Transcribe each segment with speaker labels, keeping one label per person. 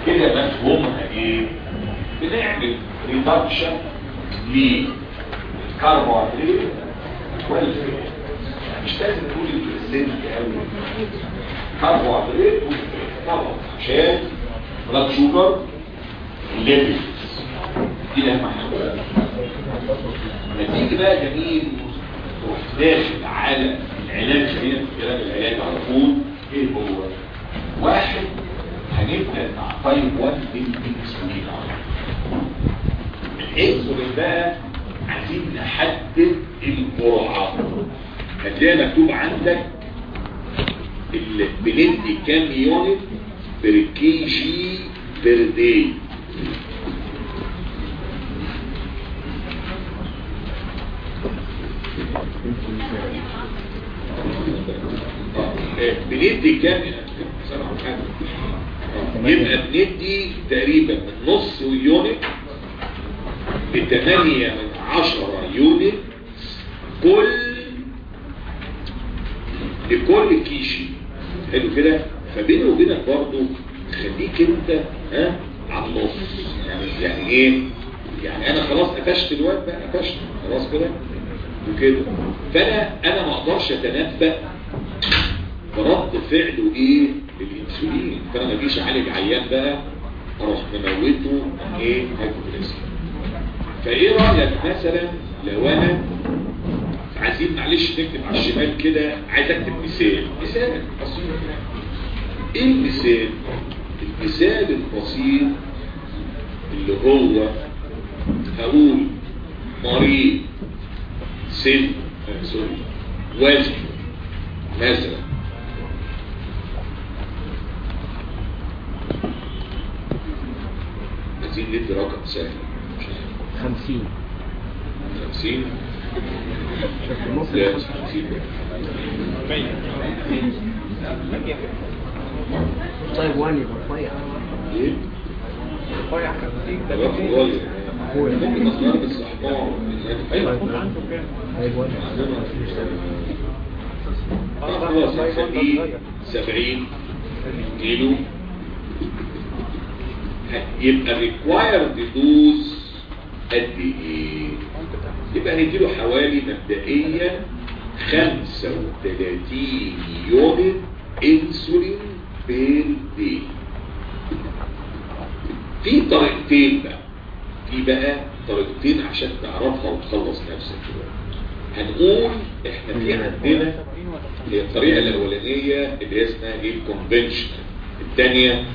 Speaker 1: كده مفهومها ايه بنعمل ريدكشن للكربوهيدرات والفات مش لازم نقول الزنك قوي كربوهيدرات والفات طبعا عشان بلاد شوجر ليفل دي اهم حاجه نتيجه بقى جميل تروح داخل على العلاج هي كلام العلاج على طول ايه هو واحد هنبدا مع تايب 1 بالانسولين الانسولين بقى عايزين نحدد الجرعه هتلاقي مكتوب عندك بندي كام يونت بير كي جي بير داي بندي كام يبقى بندي تقريبا من نص يونت ل 8 من 10 يونت كل لكل كيشي حلو كده فبيني وبينك برضو خليك انت ها على النص يعني يعني ايه يعني انا خلاص قفشت الواد بقى قفشت خلاص كده وكده فانا انا ما اقدرش اتنبأ برد فعله ايه للانسولين فانا ما اجيش اعالج عيان بقى اروح مموته ايه هايبوكلاسيا فايه رايك مثلا لو انا عايزين معلش نكتب على الشمال كده عايز اكتب مثال مثال بسيط ايه المثال المثال البسيط اللي هو هقول مريض سن آه سوري وزن مثلا عايزين ندي رقم سهل
Speaker 2: خمسين
Speaker 1: خمسين
Speaker 2: في النص
Speaker 1: لا خمسين
Speaker 2: طيب وان يبقى رفيع
Speaker 1: ايه؟
Speaker 2: رفيع خمسين
Speaker 1: ده بقى صغير ممكن اصغر بس احمر
Speaker 2: ايوه ايوه
Speaker 1: خلاص هنخليه 70 كيلو يبقى ريكوايرد دوز قد ايه يبقى هنديله حوالي مبدئيا 35 يونت انسولين بير دي في طريقتين بقى في بقى طريقتين عشان تعرفها وتخلص نفسك دلوقتي هنقول احنا في عندنا هي الطريقة الاولانية اللي هي اسمها ايه الكونفنشنال الثانية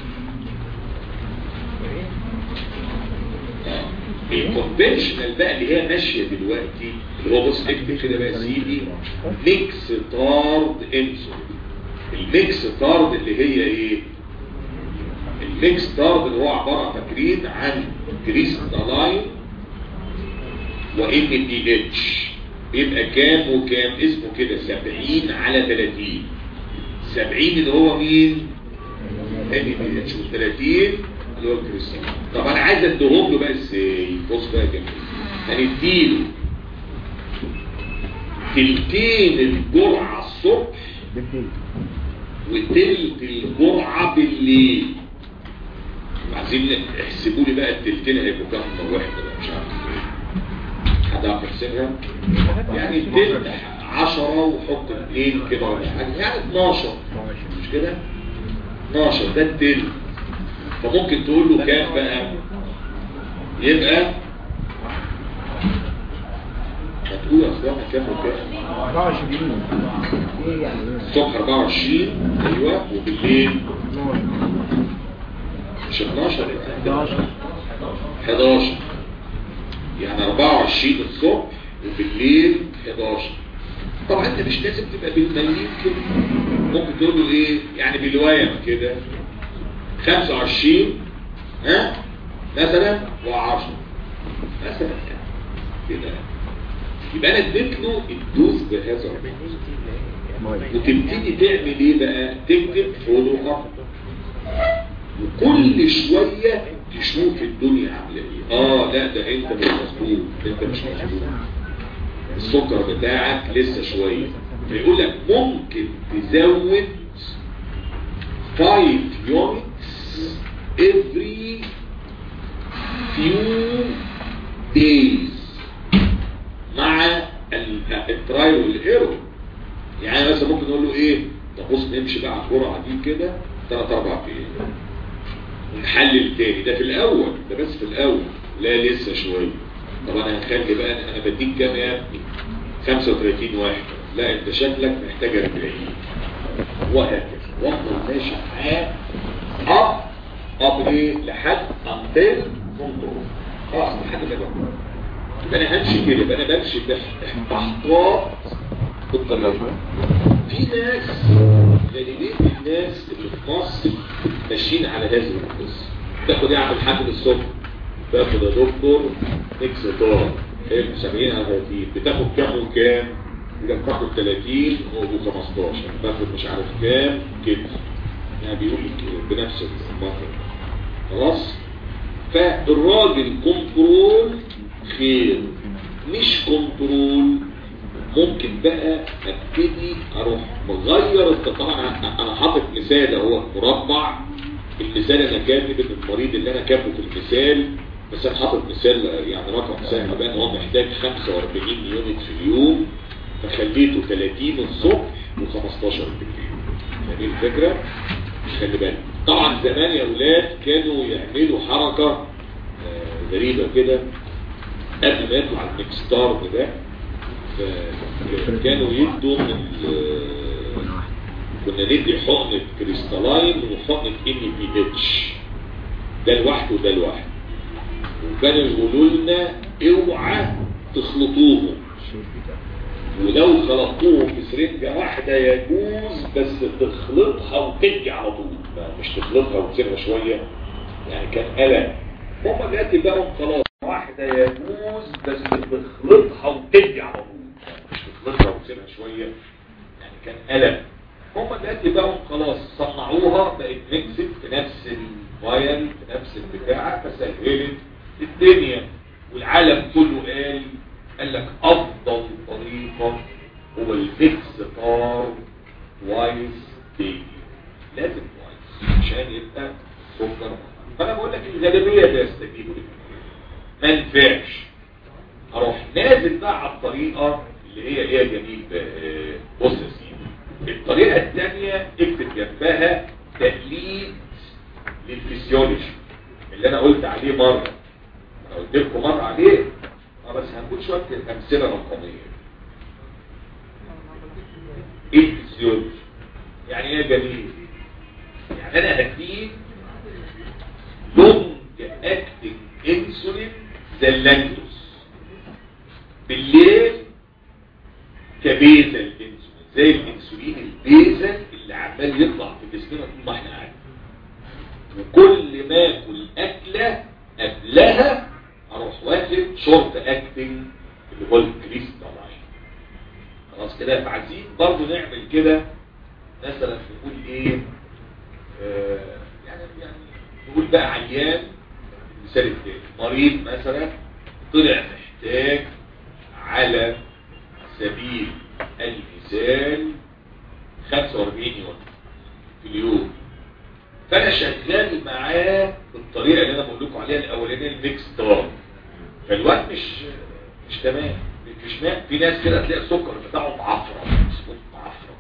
Speaker 1: الكونفنشنال بقى اللي هي ماشية دلوقتي اللي هو بص اكتب كده بقى يا سيدي ميكس تارد انسولين الميكس تارد اللي هي ايه الميكس تارد اللي هو عبارة فاكرين عن كريستالاين وان دي اتش يبقى كام وكام اسمه كده 70 على 30 70 اللي هو مين ان دي اتش و30 اللي هو الكريستال طب انا عايز اديهم له بقى ازاي بص بقى يا جميل هنديله تلتين الجرعه الصبح وتلت الجرعه بالليل عايزين احسبوا لي بقى التلتين هيبقوا كام واحده بقى مش عارف حد عارف يحسبها يعني تلت 10 وحط اثنين كده ولا حاجه يعني 12 مش كده 12 ده التلت فممكن تقول له كام بقى يبقى هتقول يا اخوانا كام وكام
Speaker 2: 24 ايه يعني
Speaker 1: الصبح 24 ايوه وبالليل مش 12 بقى
Speaker 2: 11
Speaker 1: 11 يعني 24 الصبح وبالليل 11 طبعا انت مش لازم تبقى بالمليين كده ممكن تقول له ايه يعني بالويم كده 25 ها مثلا و10 مثلا يعني كده يبقى انا اديت له الدوز بهذا الرقم وتبتدي تعمل ايه بقى تكتب فولو اب وكل شوية تشوف الدنيا عامله ايه اه لا ده انت مش مظبوط انت مش مظبوط السكر بتاعك لسه شوية فيقول لك ممكن تزود 5 يونتس every few days مع ال- الترايل والايرور يعني مثلا ممكن نقول له ايه طب بص نمشي بقى على الجرعه دي كده ثلاث اربع ايام ونحلل تاني ده في الاول ده بس في الاول لا لسه شويه طب انا هخلي بقى انا بديك كام يا ابني 35 واحد لا انت شكلك محتاج 40 وهكذا وافضل ماشي معاه اب اب ايه لحد انتل كنترول خلاص لحد ما يبقى يبقى انا همشي كده يبقى انا بمشي باحتياط بالطريقه في ناس غالبيه الناس اللي في مصر ماشيين على هذه القصه تاخد ايه عم الحاج الصبح باخد يا دكتور اكس دولار حلو 70 على 30 بتاخد كام وكام يبقى بتاخد 30 و15 باخد مش عارف كام كده يعني بيقول لك بنفس المنطق خلاص فالراجل كنترول خير مش كنترول ممكن بقى ابتدي اروح مغير الطبعا انا حاطط مثال اهو مربع المثال انا كاتب ان المريض اللي انا كاتبه في المثال بس انا حاطط مثال يعني رقم سهل بقى ان هو محتاج 45 يونت في اليوم فخليته 30 الصبح و15 بالليل فاهمين الفكره؟ خلي بالك طبعا زمان يا اولاد كانوا يعملوا حركه آه، غريبه كده قبل ما يطلع الميكستار ده ف- كانوا يدوا من ال- كنا ندي حقنة كريستالاين وحقنة ان بي اتش ده لوحده وده لوحده وكانوا يقولوا لنا اوعى تخلطوهم ولو خلطوهم في سرنجة واحدة يجوز بس تخلطها وتدي على طول ما مش تخلطها وتسيبها شوية يعني كان قلق هم دلوقتي بقوا خلاص واحدة يجوز بس تخلطها وتدي على طول مش تخلطها وتسيبها شوية يعني كان قلق هم دلوقتي بقوا خلاص صنعوها بقت ميكسد في نفس الفايل في نفس البتاعة فسهلت الدنيا والعالم كله قال قال لك افضل طريقة هو الميكس طار وايز ديلي لازم وايز عشان يبقى سكر فانا بقول لك الغالبية ده يستجيبوا لك ما ينفعش اروح نازل بقى على الطريقة اللي هي ايه يا جميل بقى؟ بص يا سيدي الطريقة الثانية اكتب جنبها تقليد للفسيولوجي اللي انا قلت عليه مرة انا قلت لكم مرة عليه اه بس هنقول شوية امثلة رقمية ايه الفسيولوجي يعني ايه يا جميل يعني انا هديك لونج اكتنج انسولين زي اللاكتوز بالليل كبيزل الانسولين زي الانسولين البيزل اللي عمال يطلع في جسمنا طول ما احنا قاعدين وكل ما اكل اكله قبلها اروح واخد شورت اكتنج اللي هو الكريستالاين خلاص كده فعايزين برضه نعمل كده مثلا نقول ايه آه يعني يعني نقول بقى عيان المثال التاني مريض مثلا طلع محتاج على سبيل المثال 45 يوم في اليوم فانا شغال معاه بالطريقه اللي انا بقول لكم عليها الاولانيه الميكس دار فالوقت مش مش تمام مش ما في ناس كده تلاقي السكر بتاعه معفره اسمه معفره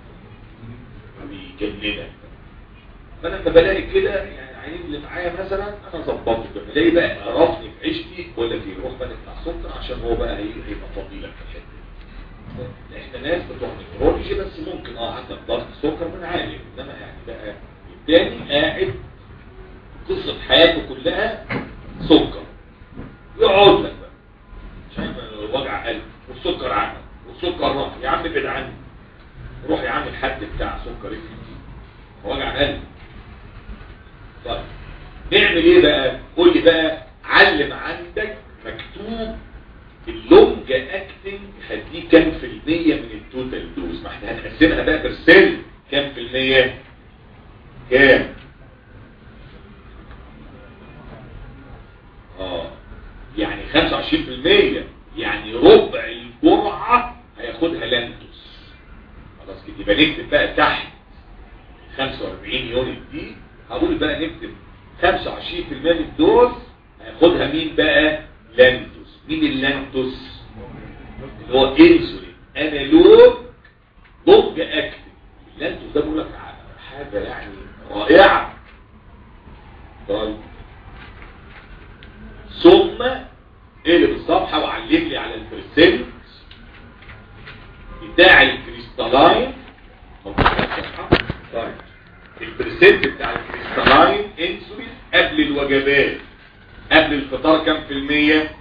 Speaker 1: بيجننك فانا لما بلاقي كده يعني عينين اللي معايا مثلا انا ظبطته لما الاقي بقى قرفني في عيشتي ولا في روح بقى بتاع سكر عشان هو بقى هي- هيبقى فضيلك في الحته دي. احنا ناس بتوع نيكرولوجي بس ممكن اه عندك ضغط سكر من عالي انما يعني بقى التاني قاعد قصة حياته كلها سكر يقعد لك بقى عشان وجع قلب والسكر عنك والسكر راح يا عم ابعد عني روح يا عم الحد بتاع سكر افرض وجع قلب طيب نعمل ايه بقى قول لي بقى علم عندك مكتوب اللونج اكتنج هديه كام في المية من التوتال دوز ما احنا هنقسمها بقى برسنت كام في المية كام اه يعني 25% يعني ربع الجرعة هياخدها لانتوس خلاص كده يبقى نكتب بقى تحت 45 يونت دي هقول بقى نكتب 25% من الدوز هياخدها مين بقى لانتوس مين اللانتوس اللي هو انسولين انالوج ضد اكتف اللانتوس ده بقول لك حاجه يعني رائعه طيب ثم اقلب الصفحه وعلم لي على البرسنت بتاع الكريستالاين طيب البرسنت بتاع الكريستالاين انسولين قبل الوجبات قبل الفطار كم في المية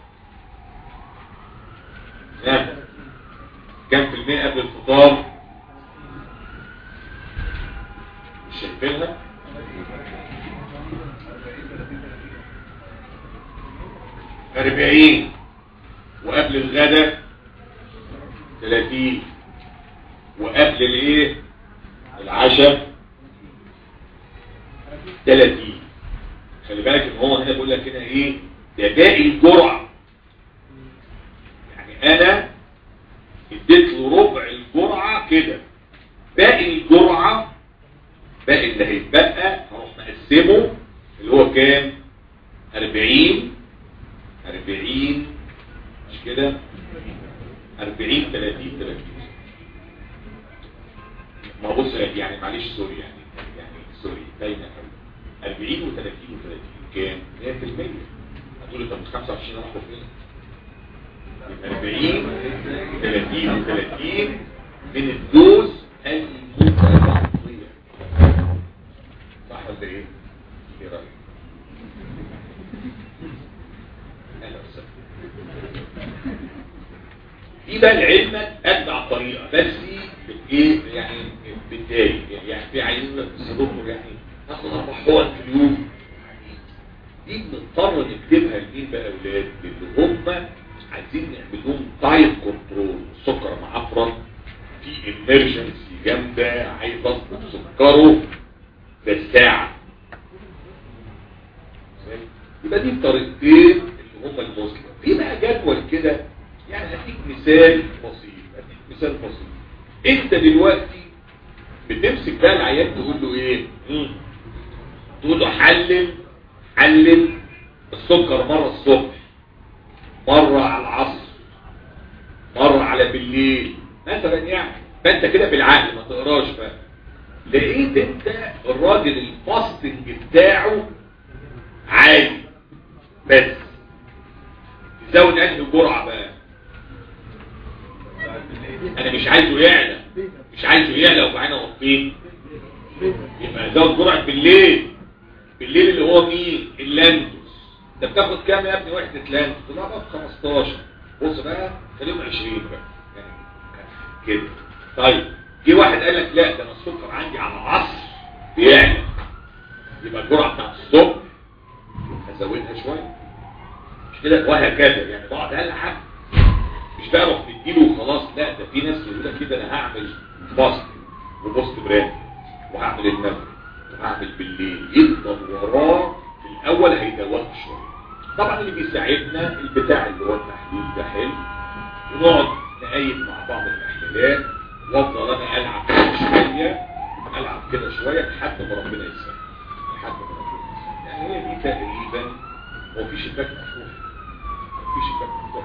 Speaker 1: ها كم في المية قبل الفطار مش شايفينها أربعين وقبل الغداء ثلاثين وقبل الايه العشاء ثلاثين خلي بالك ان هو هنا بيقول لك هنا ايه ده باقي الجرعه يعني انا اديت له ربع الجرعه كده باقي الجرعه باقي اللي هيتبقى هروح مقسمه اللي هو كام 40 40 مش كده 40 30 30 ما بص يعني معلش سوري يعني يعني سوري باينه قوي 40 و30 و30 كام 100% هتقول انت مش 25 راحوا فين 40 30 و30 من الدوز المتغطيه صح ولا ايه؟ ايه رايك؟ اهلا وسهلا دي بقى العلم ابدع طريقه بس ايه يعني بالتالي يعني في عايزين دكتور يعني ناخد اربع حقن في اليوم دي بنضطر نكتبها لمين بقى اولاد اللي هم عايزين نعمل لهم تايب كنترول السكر معفرط في امرجنسي جامده عايز اظبط سكره بالساعه يبقى دي الطريقتين اللي هم المسلم في بقى جدول كده يعني هديك مثال بسيط هديك مثال بسيط انت دلوقتي بتمسك بقى العيان تقول له ايه مم. تقول له حلل حلل السكر مرة الصبح مرة على العصر مرة على بالليل مثلا يعني فانت كده بالعقل ما تقراش بقى لقيت انت الراجل الفاستنج بتاعه عالي بس تزود انهي جرعة بقى انا مش عايزه يعلى مش عايزه يعلى وبعدين اوطيه يبقى زود جرعة بالليل بالليل اللي هو مين اللانتوس ده بتاخد كام يا ابني وحدة لانتوس لا بقى 15 بص بقى خليهم 20 بقى يعني كده طيب جه واحد قال لك لا ده انا السكر عندي على العصر بيعلى يبقى الجرعة بتاعت الصبح هزودها شوية مش كده وهكذا يعني بقعد العب مش بقى اروح مديله وخلاص لا ده في ناس يقول لك كده انا هعمل فاست وبوست براند وهعمل المغرب وهعمل بالليل يفضل وراه في الاول هيدوخ شويه طبعا اللي بيساعدنا البتاع اللي هو التحليل ده حلو ونقعد نقيد مع بعض المحللات وافضل انا العب كده شويه العب كده شويه لحد ما ربنا يسهل لحد ما ربنا يسهل يعني هي دي تقريبا هو في شباك مفتوح في شباك مفتوح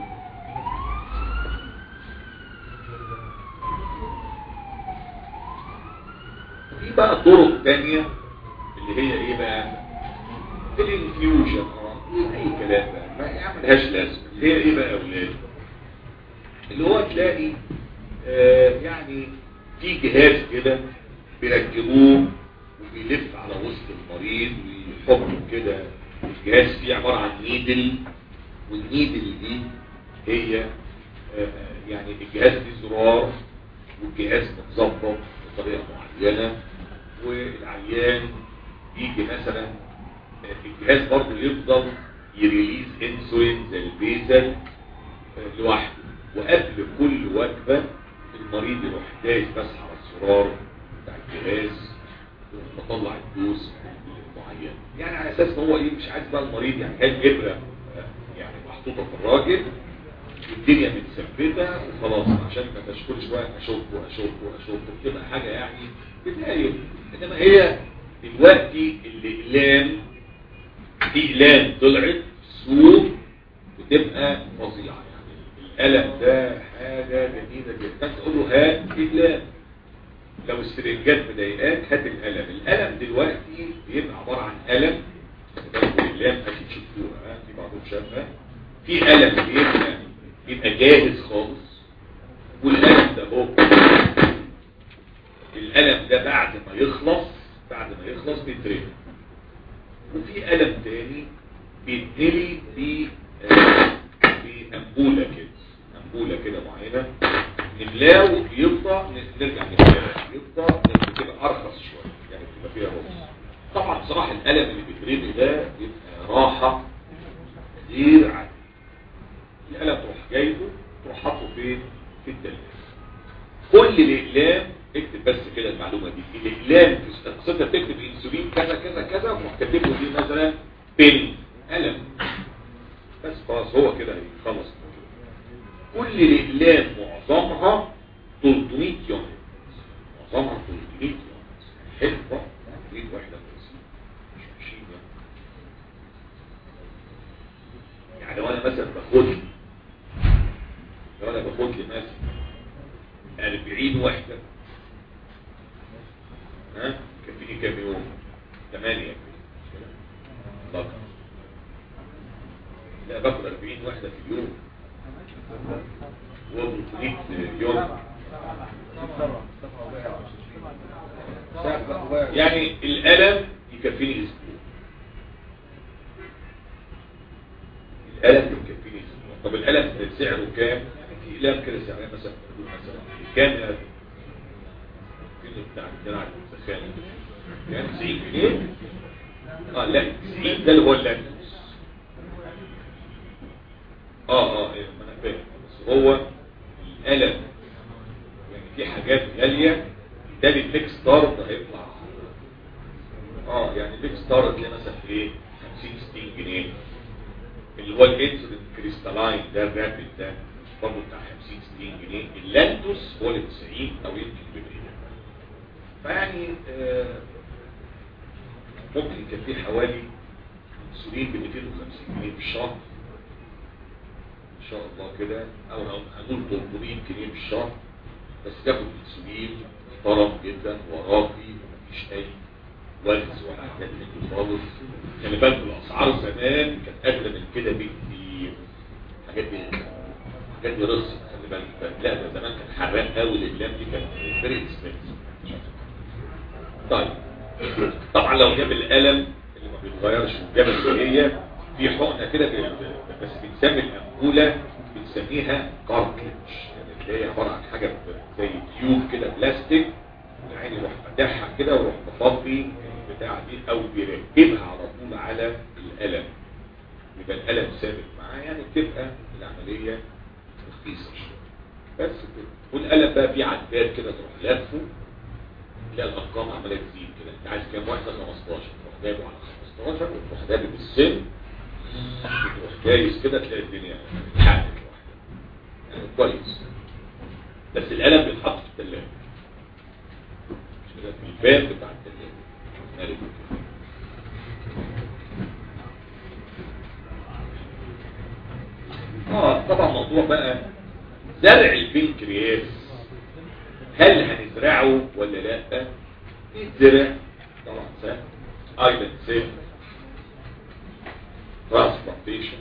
Speaker 1: في بقى طرق تانية اللي هي ايه بقى الانفيوجن اه اي كلام بقى ما يعملهاش لازمه اللي هي ايه بقى يا اولاد اللي هو تلاقي آه يعني في جهاز كده بيركبوه وبيلف على وسط المريض ويحطوا كده الجهاز فيه عبارة عن نيدل والنيدل دي هي آه يعني الجهاز فيه زرار والجهاز متظبط بطريقة معينة والعيان يجي مثلا الجهاز برضه يفضل يريليز انسولين زي البيزل لوحده وقبل كل وجبة المريض يروح دايس بس على الزرار بتاع الجهاز ويطلع الدوز معين يعني على اساس ان هو ايه مش عايز بقى المريض يعني كان ابره يعني محطوطه في الراجل الدنيا متثبته وخلاص عشان ما تبقاش كل شويه اشك واشك واشك بتبقى حاجه يعني بدايه انما هي دلوقتي الاقلام في اقلام طلعت سوق بتبقى فظيعه يعني القلم ده حاجه جميله جدا تقول له هات اقلام لو السرنجات مضايقاك هات القلم القلم دلوقتي بيبقى عباره عن قلم اقلام اكيد شفتوها ها في بعضهم شافها في قلم بيبقى بيبقى جاهز خالص والقلم ده هو القلم ده بعد ما يخلص بعد ما يخلص بيترمي وفي قلم تاني بيتملي ب بأنبولة كده أنبولة كده معينة نملاه يفضى نرجع نملاه يفضى بتبقى أرخص شوية يعني بتبقى فيها رخص طبعا بصراحة القلم اللي بيترمي ده بيبقى راحة غير عادية القلم تروح جايبه تروح حاطه فين في التلاجة كل الإقلام اكتب بس كده المعلومة دي الإقلام في قصتها تكتب انسولين كذا كذا كذا وتروح كاتب له دي مثلا بن قلم بس خلاص هو كده هيخلص كل الإقلام معظمها 300 يوم معظمها 300 يوم حلوة 300 واحدة وخمسين مش 20 يوم يعني لو انا مثلا باخد لي لو انا باخد لي مثلا 40 وحدة ها كفيني كام يوم 8 بقى لا باخد 40 وحدة في اليوم و 300 يوم يعني الألم يكفيني اسبوع الألم يكفيني اسبوع طب الألم سعره كام في ألم كده سعرها مثلا مثلا كام يا كده بتاع الجناع المتخيل يعني 90 جنيه اه لا 90 ده اللي هو اللانوس اه اه ايه ما انا فاهم بس هو الألم يعني في حاجات غالية ده البيك ستار ده هيطلع اه يعني البيك ستار تلاقي مثلا في ايه 50 60 جنيه اللي هو الانسولين كريستالاين ده الرابد ده برضه بتاع 50 60 جنيه اللانتوس هو ال 90 او يمكن بمية فيعني آه ممكن يكفيه حوالي انسولين ب 250 جنيه في الشهر ان شاء الله كده او هنقول 300 جنيه في الشهر بس تاخد انسولين محترم جدا وراقي ومفيش اي وزن ولا حاجات من دي خالص خلي بالك الاسعار زمان كانت اغلى من كده بكتير الحاجات دي الحاجات دي رخصت خلي بالك لا ده زمان كان حراق قوي الاقلام دي كانت فيري اكسبنسيف طيب طبعا لو جاب القلم اللي ما بيتغيرش وجاب اللي هي في حقنه كده بس بنسمي الانبوله بنسميها كارتلج يعني اللي هي عباره عن حاجه زي تيوب كده بلاستيك العين يروح فاتحها كده ويروح مفضي البتاعه دي او بيركبها على طول على القلم يبقى القلم ثابت معاه يعني بتبقى العمليه رخيصه شويه بس كده والقلم بقى فيه عداد كده تروح لافه تلاقي الارقام عماله تزيد كده انت عايز كام واحده 15 تروح جايبه على 15 وتروح جايبه بالسن تروح جايز كده تلاقي الدنيا اتحققت يعني كويس بس القلم بيتحط في الثلاجه كده في الباب بتاع الثلاجه اه طبعا موضوع بقى زرع البنكرياس هل هنزرعه ولا لا يتزرع طبعا سهل ايضا سهل ترانسبلانتيشن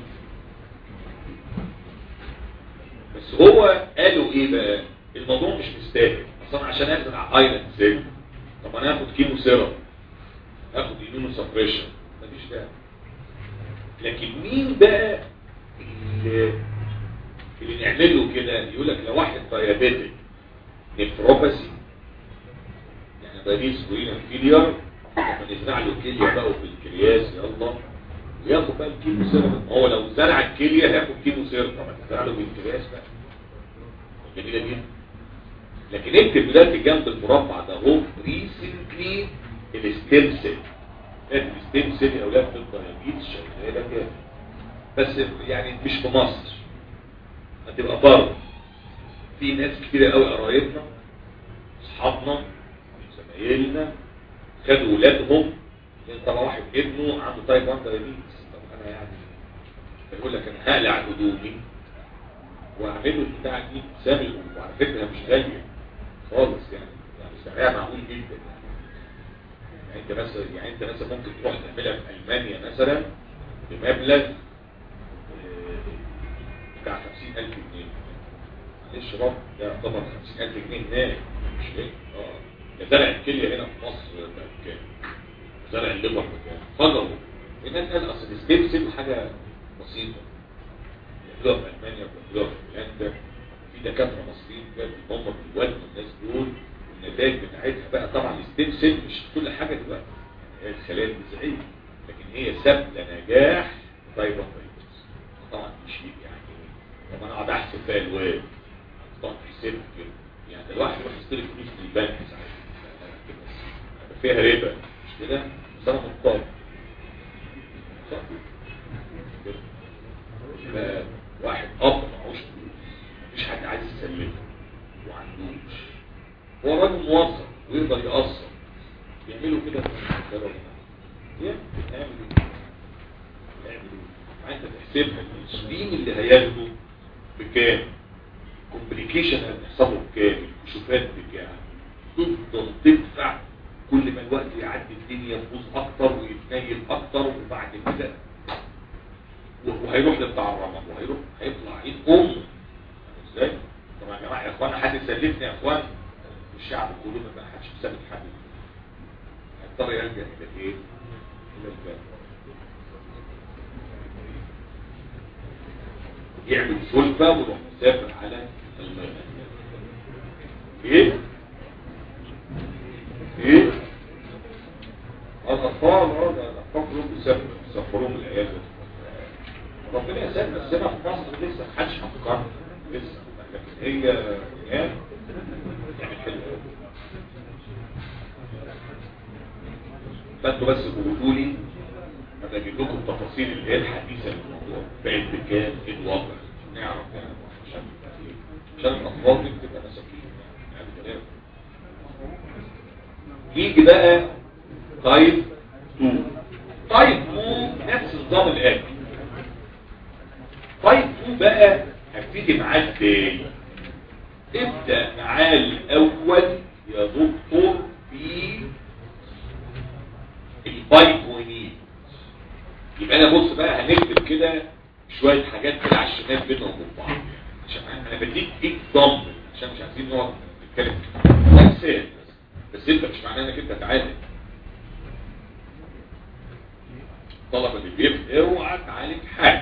Speaker 1: بس هو قالوا ايه بقى الموضوع مش مستاهل اصلا عشان ازرع ايلاند سيل طب انا هاخد كيمو سيرم هاخد ايمونو سبريشن مفيش داعي لكن مين بقى اللي اللي نعمل له كده يقول لك لو واحد دايابيتك نفروباسي يعني دايبيتس رينال فيلير لما نزرع له كليه بقى وفي الكرياس يلا وياخد بقى الكيمو سيرم هو لو زرع الكليه هياخد كيمو سيرم طب هتزرع له بالكرياس بقى جميله جدا لكن اكتب دلوقتي جنب المربع ده اهو ريسنتلي الستيم سيل الستيم سيل يا اولاد في الدايابيتس شغاله كده بس يعني مش في مصر هتبقى بره في ناس كتير قوي قرايبنا اصحابنا زمايلنا خدوا ولادهم لان طبعا واحد ابنه عنده تايب 1 دايابيتس طب انا يعني بيقول لك انا هقلع هدومي واعمل له بتاع دي سامي وعلى فكره مش غاليه خالص يعني يعني سعرها معقول جدا يعني يعني انت مثلا يعني انت مثلا ممكن تروح تعملها في المانيا مثلا بمبلغ آه، بتاع 50000 جنيه معلش برضه ده يعتبر 50000 جنيه هناك مش هيك اه ده زرع الكليه هنا في مصر بقى بكام زرع الليبر بكام فضلوا هناك قال اصل الستيم حاجه بسيطه بيعملوها في المانيا وبيعملوها في هولندا في دكاتره مصريين بجد هم بيودوا الناس دول النتائج بتاعتها بقى طبعا الستيم سيل مش كل حاجه دلوقتي يعني هي الخلايا الجذعيه لكن هي سبب نجاح تايب 1 دايبيتس طبعا مش يعني طب انا اقعد احسب بقى الواد طبعا تحسبها كده يعني ده الواحد يروح يشتري فلوس من البنك ساعتها فيها ربا مش كده بس انا مضطر صح كده. يبقى واحد اب معهوش فلوس مفيش حد عايز يسلمه وعندوش هو راجل موظف ويقدر يقصر بيعملوا كده في الدرجة يعمل ايه؟ يعمل ايه؟ انت تحسبها الانسولين اللي هياخده بكام كومبليكيشن هتحسبه بكام الكشوفات بكام تفضل تدفع كل ما الوقت يعدي الدنيا تبوظ اكتر ويتنيل اكتر وبعد كده و- وهيروح لبتاع الرمض وهيروح هيطلع عيد ام ازاي؟ طبعا يا جماعه يا اخوانا حد يسلفني يا اخوان الشعب كله ما بقى حدش بيسلف حد هيضطر يلجا الى ايه؟ الى الباب يعمل سلفة ويروح مسافر على المغرب ايه؟ ايه؟ الاطفال اه ده الاطفال كلهم بيسافروا بيسافروهم العيال ربنا يسافر بس هنا في مصر لسه محدش فكر لسه لكن هي يعني يعني حلوه أوي. فانتوا بس قولوا لي انا اجيب لكم التفاصيل اللي هي الحديثه للموضوع بقت بكام ايه الوضع نعرف يعني عشان عشان الاطفال دي بتبقى مساكين يعني كلام يجي بقى تايب 2 تايب 2 نفس نظام الاكل تايب 2 بقى هبتدي معاه ازاي ابدا معاه الاول يا دكتور في البايكوينين يبقى انا بص بقى هنكتب كده شويه حاجات كده على الشمال بينهم وبين بعض عشان انا بديك ايه ضم عشان مش عايزين نقعد نتكلم بس بس انت مش معناه انك انت تعالج الطلبه اللي بيبقى اوعى تعالج حاجه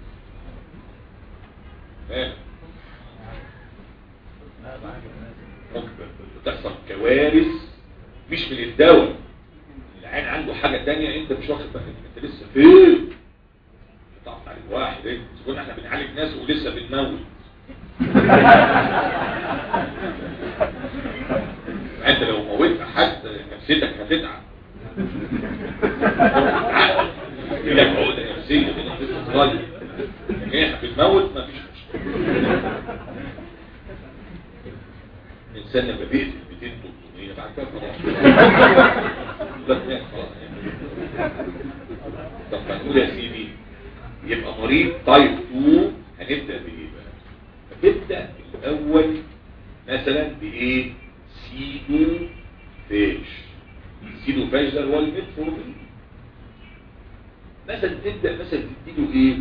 Speaker 1: فاهم ممكن بتحصل كوارث مش من الدواء العين عنده حاجة تانية انت مش واخد بالك انت لسه فين بتعرف عليك واحد انت تقول احنا بنعالج ناس ولسه بنموت انت لو موتت حد نفسيتك هتتعب يجي لك عقدة نفسية كده طفل صغير لكن احنا بنموت مفيش مشكلة الانسان لما بيقتل 200 300 بعد كده خلاص بس يعني خلاص يعني. طب هنقول يا سيدي يبقى مريض تايب 2 هنبدا بايه بقى هنبدا الاول مثلا بايه سيدو فاش سيدو فاش ده هو الميتفورمين مثلا تبدا مثلا تديله ايه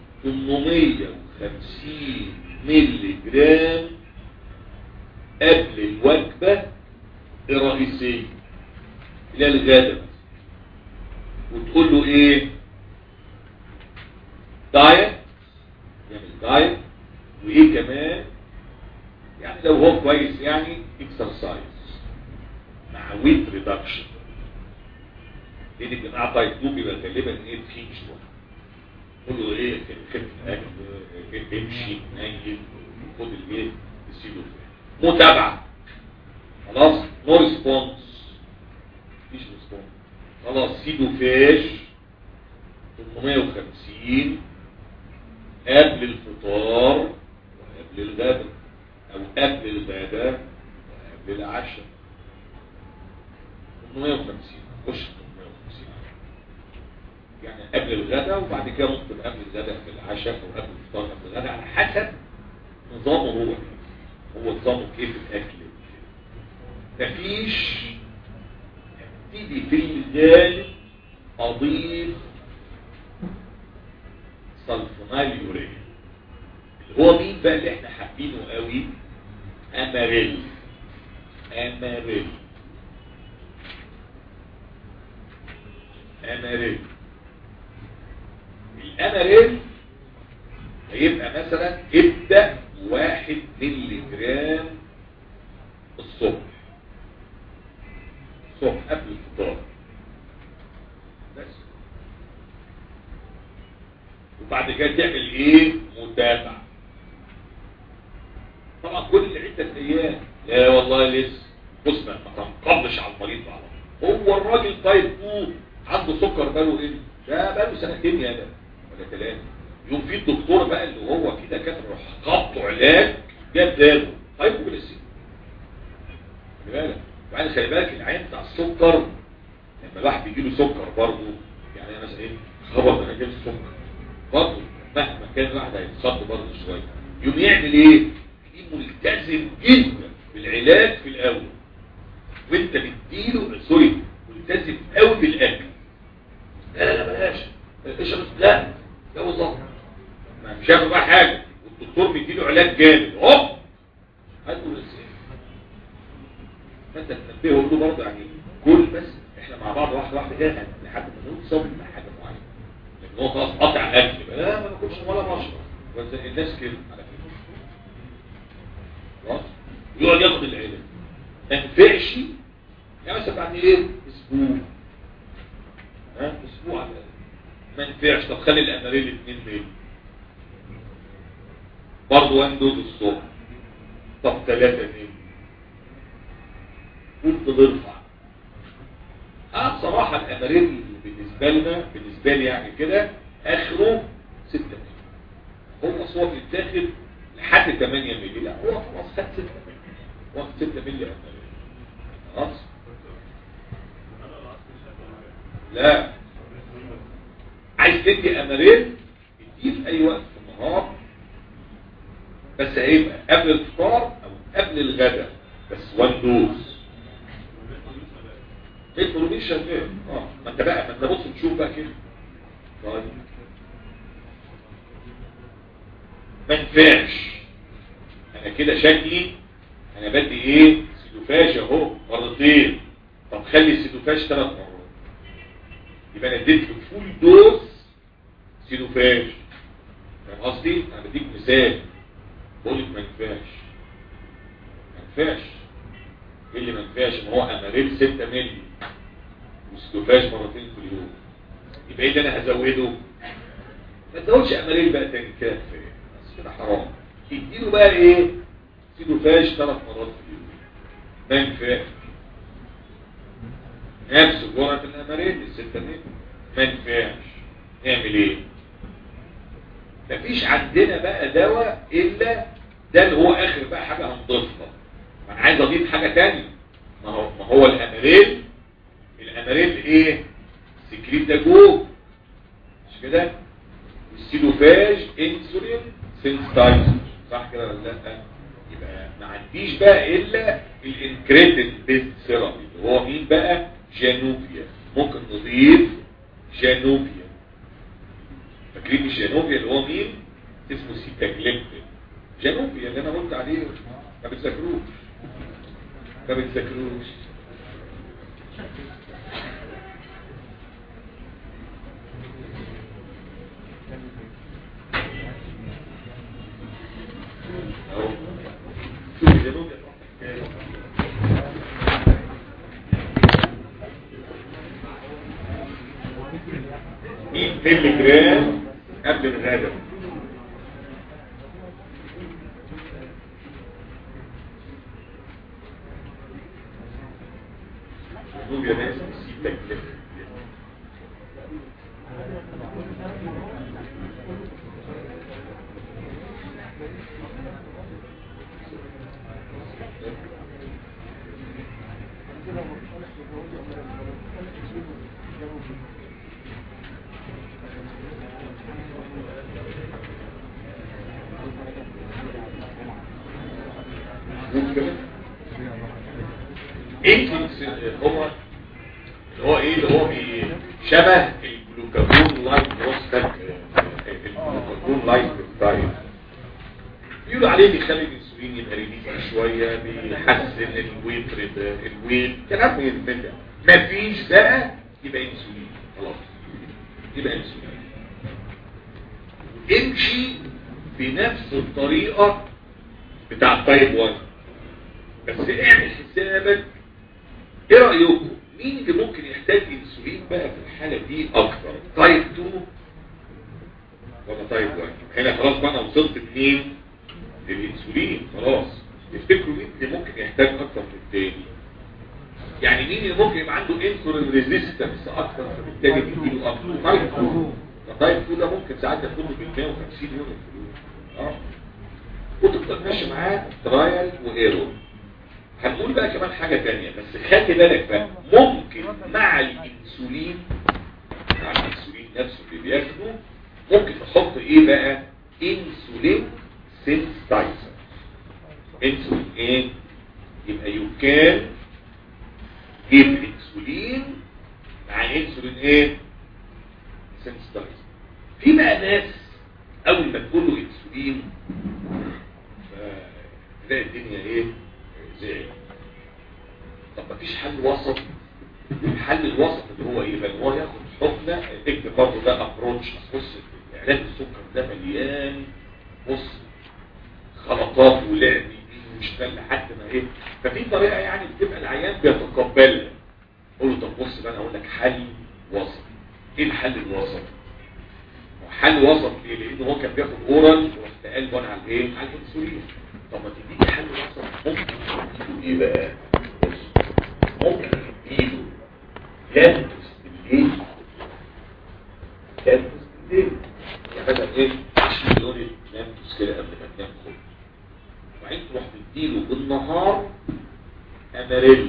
Speaker 1: 850 مللي جرام قبل الوجبة الرئيسية اللي هي الغداء وتقول له ايه دايت يعمل دايت وايه كمان يعني لو هو كويس يعني اكسرسايز مع ويت ريدكشن لان الجماعه تايب 2 بيبقى غالبا ايه تخين شويه قول له ايه خف الاكل امشي نيل خد الايه السيلو متابعه خلاص نو ريسبونس مفيش ريسبونس خلاص سيدو فاش 850 قبل الفطار وقبل الغداء او قبل الغداء وقبل العشاء 850 خش 850 يعني قبل الغداء وبعد كده ممكن قبل الغداء في العشاء او قبل الفطار قبل الغداء على حسب نظامه هو هو نظامه كيف الاكل مفيش ابتدي في الغالب اضيف سلفونال يوريا اللي هو مين بقى اللي احنا حابينه قوي اماريل اماريل اماريل الاماريل هيبقى مثلا ابدأ واحد ملي جرام الصبح الصبح قبل الفطار بس وبعد كده تعمل ايه متابعة طبعا كل عدة ايام لا والله لسه بص ما تنقضش على المريض على طول. هو الراجل طيب 2 عنده سكر بقاله ايه ده بقاله سنتين يا ده ولا ثلاثه يوم في الدكتور بقى اللي هو كده كان راح خبطه علاج جاب داله هايبوجليسيميا خلي بالك وبعدين خلي بالك العين بتاع السكر لما الواحد بيجي له سكر برضه يعني مثلا ايه خبط انا جبت سكر برضه مهما كان الواحد هيتصد برضه شويه يوم يعمل ايه؟ يجي ملتزم جدا بالعلاج في الاول وانت بتديله سوري ملتزم قوي بالاكل لا لا لا بلاش اشرب لا لا والله ما مش هياخد بقى حاجه والدكتور بيديله علاج جامد هوب هاتوا الاسئله فانت تنبهه له برضه يعني كل بس احنا مع بعض واحده واحده كده لحد ما نوصل لحاجه معينه لكن هو خلاص قطع اكل بقى لا ما باكلش ولا بشرب بس الناس كده على فكره خلاص يقعد ياخد العلاج ما ينفعش يعني مثلا بعد ايه اسبوع ها اسبوع على الأقل. ما ينفعش طب خلي الاماريل 2 مللي برضه وان دوز الصبح طب 3 مللي قلت ضرفع اه بصراحة الاماريل بالنسبة لنا بالنسبة لي يعني كده اخره 6 مللي هو اصلا بيتاخد لحد 8 مللي لا هو خلاص خد 6 مللي واخد 6 مللي اماريل خلاص لا عايز تدي اماريل اديه في اي وقت في النهار بس هيبقى قبل الفطار او قبل الغداء بس وان دوز ايه البروبين شغال اه ما انت بقى ما انت بص تشوف بقى كده طيب ما ينفعش انا كده شكلي انا بدي ايه سيدوفاج اهو مرتين طب خلي السيدوفاج ثلاث مرات يبقى انا اديت له فول دوز سيدوفاج فاهم قصدي انا بديك مثال بقول لك ما ينفعش ما ينفعش ايه اللي ما ينفعش ان هو اماريل 6 مللي وسيدوفاج مرتين في اليوم يبقى ايه اللي انا هزوده ما تزودش اماريل بقى تاني كده كفايه بس كده حرام اديله بقى ايه سيدوفاج ثلاث مرات في اليوم ما ينفعش نفس جرعة الأمارين الستة مللي ما ينفعش نعمل ايه مفيش عندنا بقى دواء الا ده اللي هو اخر بقى حاجة هنضيفها ما انا عايز اضيف حاجة تانية ما هو, ما هو الاماريل الاماريل ايه سكريت ده جوه مش كده والسيلوفاج انسولين سينستايزر صح كده ولا لا يبقى ما عنديش بقى الا الانكريتين بيست سيرابي اللي هو مين بقى جانوبيا ممكن نضيف جانوبيا فاكرين الجانوبيا اللي هو مين اسمه سيتاجليبتين جانوبيا اللي انا قلت عليه ما بتذاكروش ما بتذاكروش اهو شوف جانوبيا مية ملي جرام قبل الغداء شوف يا ناس سيبك لك قول كده انكلينكس هو اللي هو ايه اللي هو بي- شبه الجلوكاجون لايك بروستات الجلوكاجون لايك ستايل بيقولوا عليه بيخلي الانسولين يبقى ريليز شويه بيحسن الويت ريت- الويت كلام من ده مفيش بقى يبقى انسولين خلاص يبقى انسولين امشي بنفس الطريقه بتاع تايب 1 بس اعمل حسابك ايه رايكم مين اللي ممكن يحتاج انسولين بقى في الحاله دي اكتر تايب 2 ولا تايب 1 هنا خلاص بقى انا وصلت لمين للانسولين خلاص تفتكروا مين اللي ممكن يحتاج اكتر من التاني يعني مين اللي ممكن يبقى عنده انسولين ريزيستنس اكتر فبالتالي بيديله اكتر تايب 2 تايب 2 ده ممكن ساعات ياخد له ب 150 يورو اه وتفضل ماشي معاه ترايل وايرور هنقول بقى كمان حاجة تانية بس خلي بالك بقى ممكن مع الانسولين مع الانسولين نفسه اللي بياخده ممكن نحط ايه بقى انسولين سينستايزر انسولين ايه يبقى يو كان جيب انسولين مع انسولين ايه سينستايزر في بقى ناس اول ما تقول له انسولين فتلاقي الدنيا ايه زي طب مفيش حل وسط الحل الوسط اللي هو ايه بقى هو ياخد حقنه اكتب برضه ده ابروتش بص علاج السكر ده مليان بص خلطات ولعب يمين وشمال لحد ما ايه ففي طريقه يعني بتبقى العيان بيتقبلها قول له طب بص بقى انا اقول لك حل وسط ايه الحل الوسط حل وسط ليه لان هو كان بياخد اورال ورحت قال وانا على ايه على الانسولين طب ما تديني حل وسط ممكن تديله ايه بقى بص ممكن تديله لانتوس بالليل لانتوس بالليل يعني مثلا ايه 20 يونت لانتوس كده قبل ما تنام خد وبعدين تروح تديله بالنهار اماريل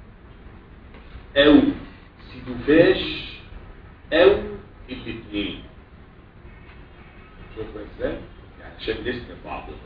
Speaker 1: او سيدوفاش او الاثنين شوف بقى ازاي يعني عشان نسند بعضنا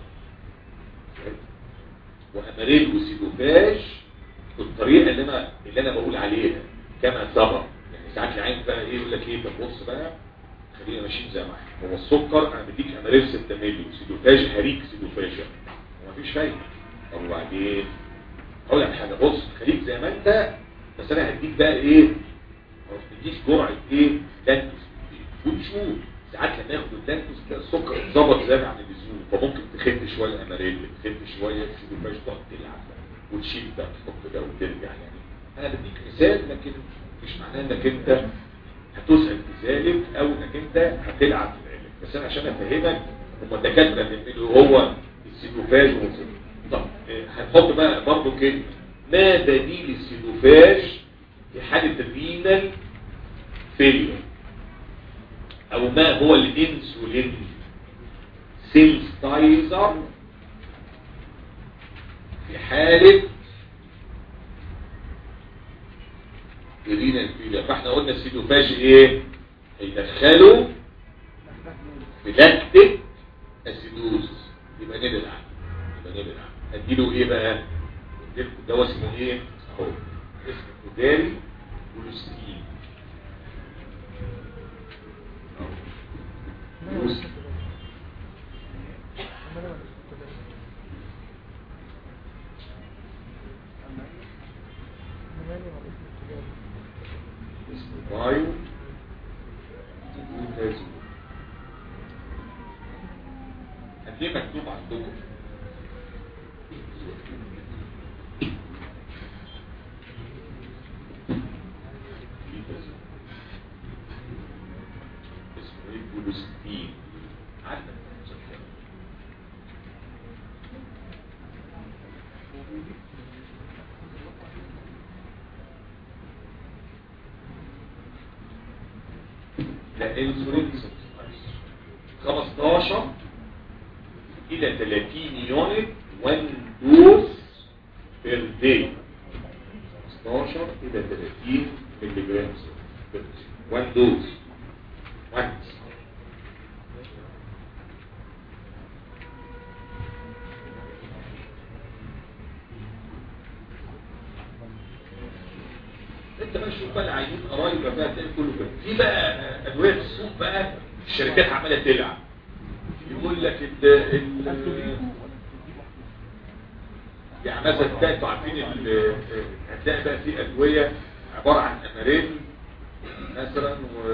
Speaker 1: واماريل وسيدوفاش بالطريقه اللي انا اللي انا بقول عليها كما سبق يعني ساعات العين بقى ايه يقول لك ايه طب بص بقى خلينا ماشيين زي ما احنا هو السكر انا بديك اماريل 6 مللي وسيدوفاج هريك سيدوفاج ومفيش فايده طب وبعدين اقول لك حاجه بص خليك زي ما انت بس انا هديك بقى ايه ما تديش جرعه ايه لانتوس وتشوف ساعات لما ياخد اللانتوس تلاقي السكر اتظبط زياده عن اللزوم فممكن تخد شويه الاماريل تخد شويه السيدوفاج تقعد تلعب بقى وتشيل ده تحط ده وترجع يعني انا بديك مثال لكن مش معناه انك انت هتسأل في ذلك او انك انت هتلعب في العلاج بس انا عشان افهمك هم الدكاتره اللي بيعملوا هو السيدوفاج وكده طب آه، هنحط بقى برضه كلمه ما بديل السيدوفاج في حاله الرينال فيلير او ما هو الانسولين سينستايزر في حالة الرينال فيلير فاحنا قلنا السيدوفاج ايه هيدخلوا بلاكتيك اسيدوز يبقى نبعد عنه يبقى نبعد عنه اديله ايه بقى اديله دواء اسمه ايه اهو اسمه كوداري بولوستين بولوستين. اسمه بايو بوتازول هتلاقيه مكتوب عندكم اسمه ايه بولوستين عندك مسكن. لا انسولين 15 الى 30 يونت 1 دوز بير داي 15 الى 30 ملي جرام بير داي 1 دوز 1 15 انت بقى شوف بقى العينين قرايبك بقى تلاقي كله كده في بقى ادويه في السوق بقى الشركات عماله تلعب يقول لك ال ال يعني مثلا تلاقي انتوا عارفين ال- هتلاقي بقى في ادويه عباره عن امارين مثلا و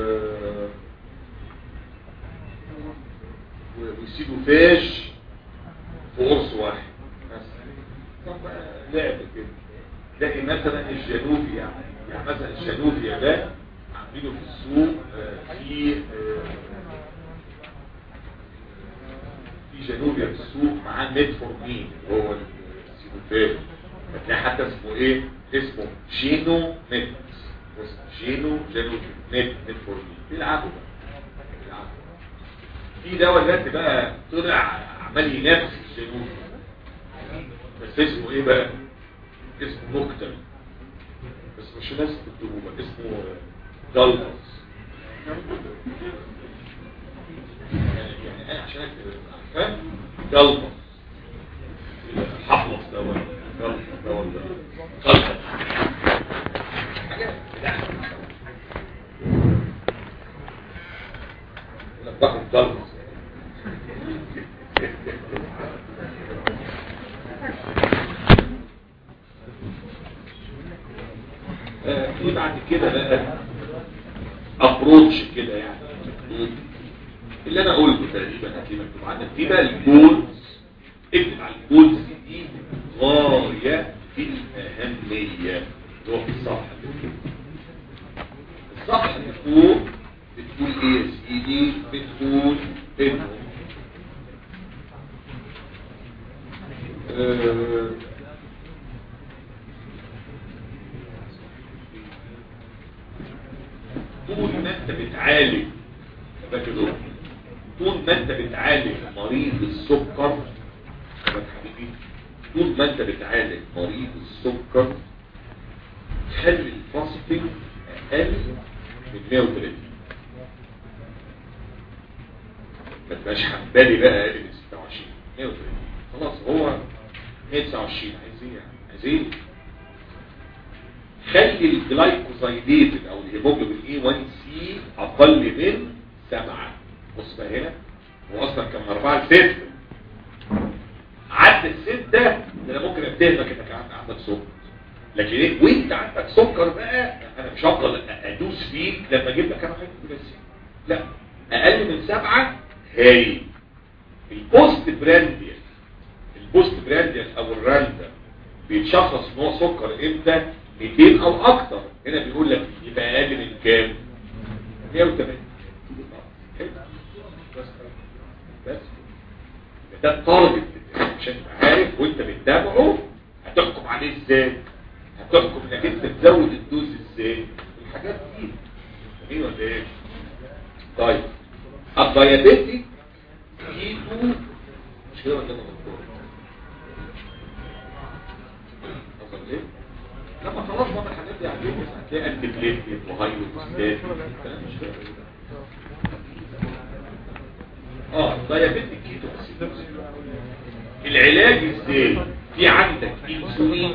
Speaker 1: و- ويسيبوا فاش في قرص واحد مثلا طب بقى لعب كده تلاقي مثلا الجنوبي يعني يعني مثلا الجنوبي ده عاملينه في السوق آه، في آه، في جنوبيا في السوق معاه ميتفورمين اللي هو السيبوفيل هتلاقي حتى اسمه ايه اسمه جينو ميت اسمه جينو جنوبي ميت ميتفورمين بيلعبوا بقى بيلعبوا في دواء دلوقتي بقى طلع عمال ينافس الجنوبي بس اسمه ايه بقى اسمه نكتل بس مش ناس تكتبوه بقى اسمه دالمس يعني يعني انا عشان اكتب فاهم دالمس حفلص ده ولا دالمس ده ولا قلب حاجات يعني لك باخد دالمس آه، في بعد كده بقى ابروتش كده يعني اللي انا قلته تقريبا هتلاقيه مكتوب عندك في بقى الجولز اكتب على الجولز دي غايه في الاهميه روح الصفحه دي. الصفحه اللي فوق بتقول ايه يا سيدي بتقول انه آه، طول ما انت بتعالج فاكر دول طول ما انت بتعالج مريض السكر خبر حبيبي طول ما انت بتعالج مريض السكر خلي الفاستنج اقل من 130 ما تبقاش حبالي بقى اقل من 26 130 خلاص هو 129 عايز ايه يعني عايز ايه خلي الجلايكوزايديت او الهيموجلوبين اي 1 سي اقل من 7 بص بقى هنا هو اصلا كان من 4 ل 6 عدى الستة ده انا ممكن اتهمك انك عند- عندك سكر لكن ايه وانت عندك سكر بقى انا مش هفضل ادوس فيك لما اجيب لك انا حاجه بس لا اقل من سبعة هاي البوست برانديال البوست برانديال او الراندا بيتشخص ان هو سكر امتى 200 او اكتر هنا بيقول لك يبقى اقل من كام 180 حلو. بس بس ده التارجت عشان تبقى عارف وانت بتتابعه هتحكم عليه ازاي هتحكم انك انت تزود الدوز ازاي الحاجات دي جميل ولا ايه طيب الدايابيتي كيتو مش كده ولا انا غلطان حصل ليه لما خلاص بقى الحاجات دي عندهم هتلاقي انتي بليتلت وهايلو ستات الكلام مش كده اه دايابيتك كيتو العلاج ازاي في عندك انسولين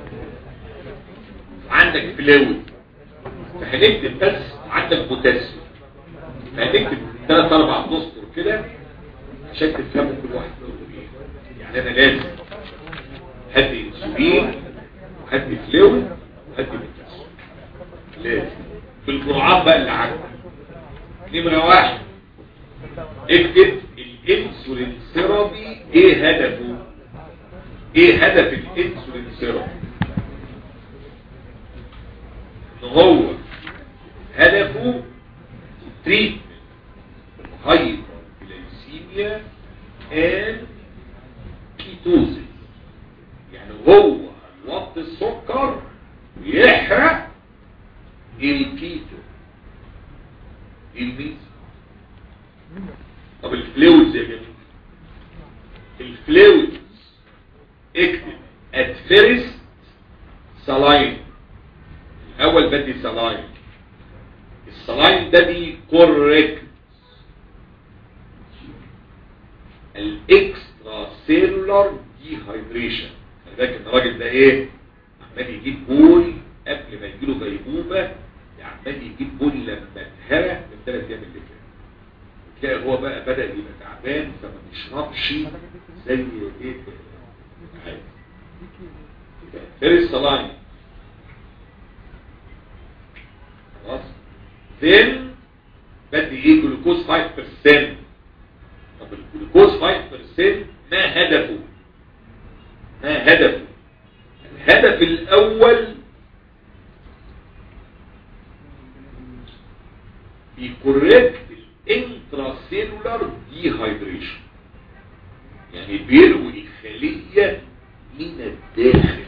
Speaker 1: عندك فلويد فهنكتب بس عندك بوتاسيوم فهنكتب ثلاث اربع اسطر كده عشان تفهموا كل واحد بيقول ايه يعني انا لازم هدي انسولين وهدي فلويد وهدي بوتاسيوم لازم بالجرعات بقى اللي عندك نمره واحد اكتب الانسولين ثيرابي ايه هدفه ايه هدف الانسولين ثيرابي ان هو هدفه تريتمنت هايبرجلايسيميا and كيتوزيس يعني هو هيوطي السكر ويحرق الكيتو الميز طب الفلويدز يا جماعه الفلويدز اكتب at first saline الاول بدي saline السلاين ده دي كوريكت الاكسترا سيلولار دي هايدريشن خلي بالك ان الراجل ده ايه عمال يجيب بول قبل ما يجيله غيبوبه عمال يجيب بول لما اتهرى من ثلاث ايام اللي فاتوا تلاقي هو بقى بدا يبقى تعبان فما بيشربش زي ايه عادي فيرست لاين خلاص then بدي ايه جلوكوز 5% طب الجلوكوز 5% ما هدفه ما هدفه الهدف الاول بيكوريكت الانتراسيلولار ديهايدريشن يعني بيروي الخلية من الداخل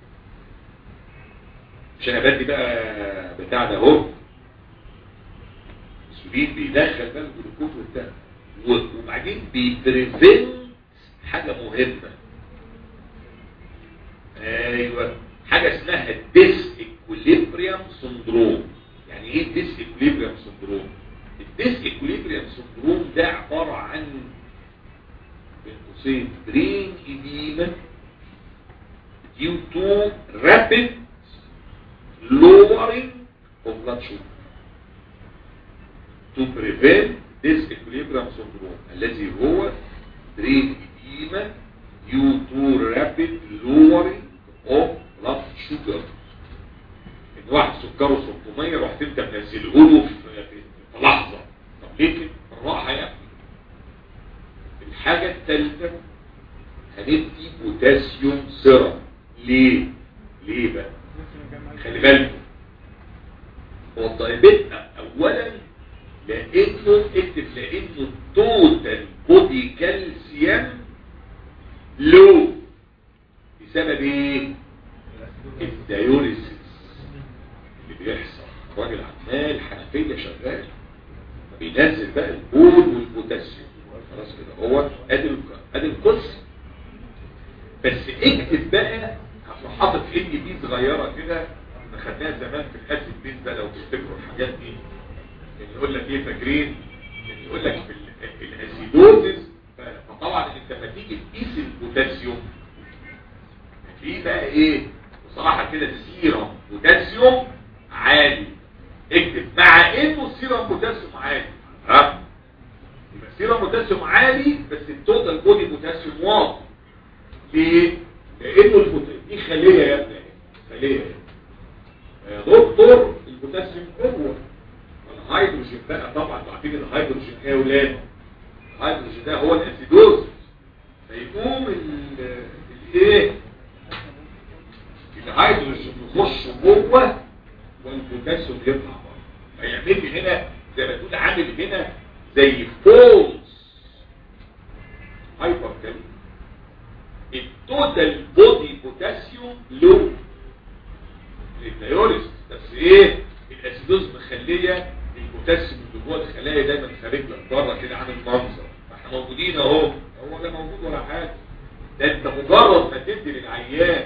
Speaker 1: مش انا بدي بقى بتاع ده اهو الانسولين بيدخل بقى الجلوكوز وبتاع و- وبعدين بيبريفنت حاجة مهمة ايوه حاجة اسمها الديس اكوليبريم سندروم يعني ايه الديس اكوليبريم سندروم الديس اكوليبريم سندروم ده عبارة عن بين قوسين برين اديما due to rapid lowering of blood sugar to prevent this equilibrium syndrome الذي هو brain edema due to rapid lowering of blood sugar ان واحد سكره 600 رحت انت منزله له في في لحظه طب ليه كده؟ بالراحه يا ابني الحاجه الثالثه هندي بوتاسيوم سيرم ليه؟ ليه بقى؟ خلي بالكم هو الدايبيت اولا لانه اكتب لانه التوتال بودي كالسيوم لو بسبب ايه؟ الدايوريسيس اللي بيحصل الراجل عمال حنفيه شغال بينزل بقى البول والبوتاسيوم خلاص كده هو ادي الق- ادي القصه بس اكتب بقى هتروح حاطط ان بي صغيره كده احنا خدناها زمان في الاسيد بيز ده لو تفتكروا الحاجات دي اللي يقول لك ايه فاكرين اللي يقول لك في ال- الاسيدوزز ف- فطبعا انت لما تيجي تقيس البوتاسيوم في بقى ايه بصراحه كده السيرم بوتاسيوم عالي اكتب مع انه السيرم بوتاسيوم عالي ها يبقى السيرم بوتاسيوم عالي بس التوتال بودي بوتاسيوم واطي ليه؟ لانه البوتاسيوم دي خليه يا ابني خليه يا دكتور البوتاسيوم جوه الهيدروجين بقى طبعا انتوا عارفين الهيدروجين ايه يا ولاد الهيدروجين ده هو الاسيدوز فيقوم ال- الايه الهيدروجين يخش جوه والبوتاسيوم يطلع بره هيعمل لي هنا زي ما تقول عامل هنا زي فولز هايبر كالوري التوتال بودي بوتاسيوم لو للديوريس بس ايه الاسيدوز مخليه البوتاسيوم اللي جوه الخلايا دايما خارج لك بره كده عامل منظر احنا موجودين اهو هو لا موجود ولا حاجه ده انت مجرد ما تدي للعيان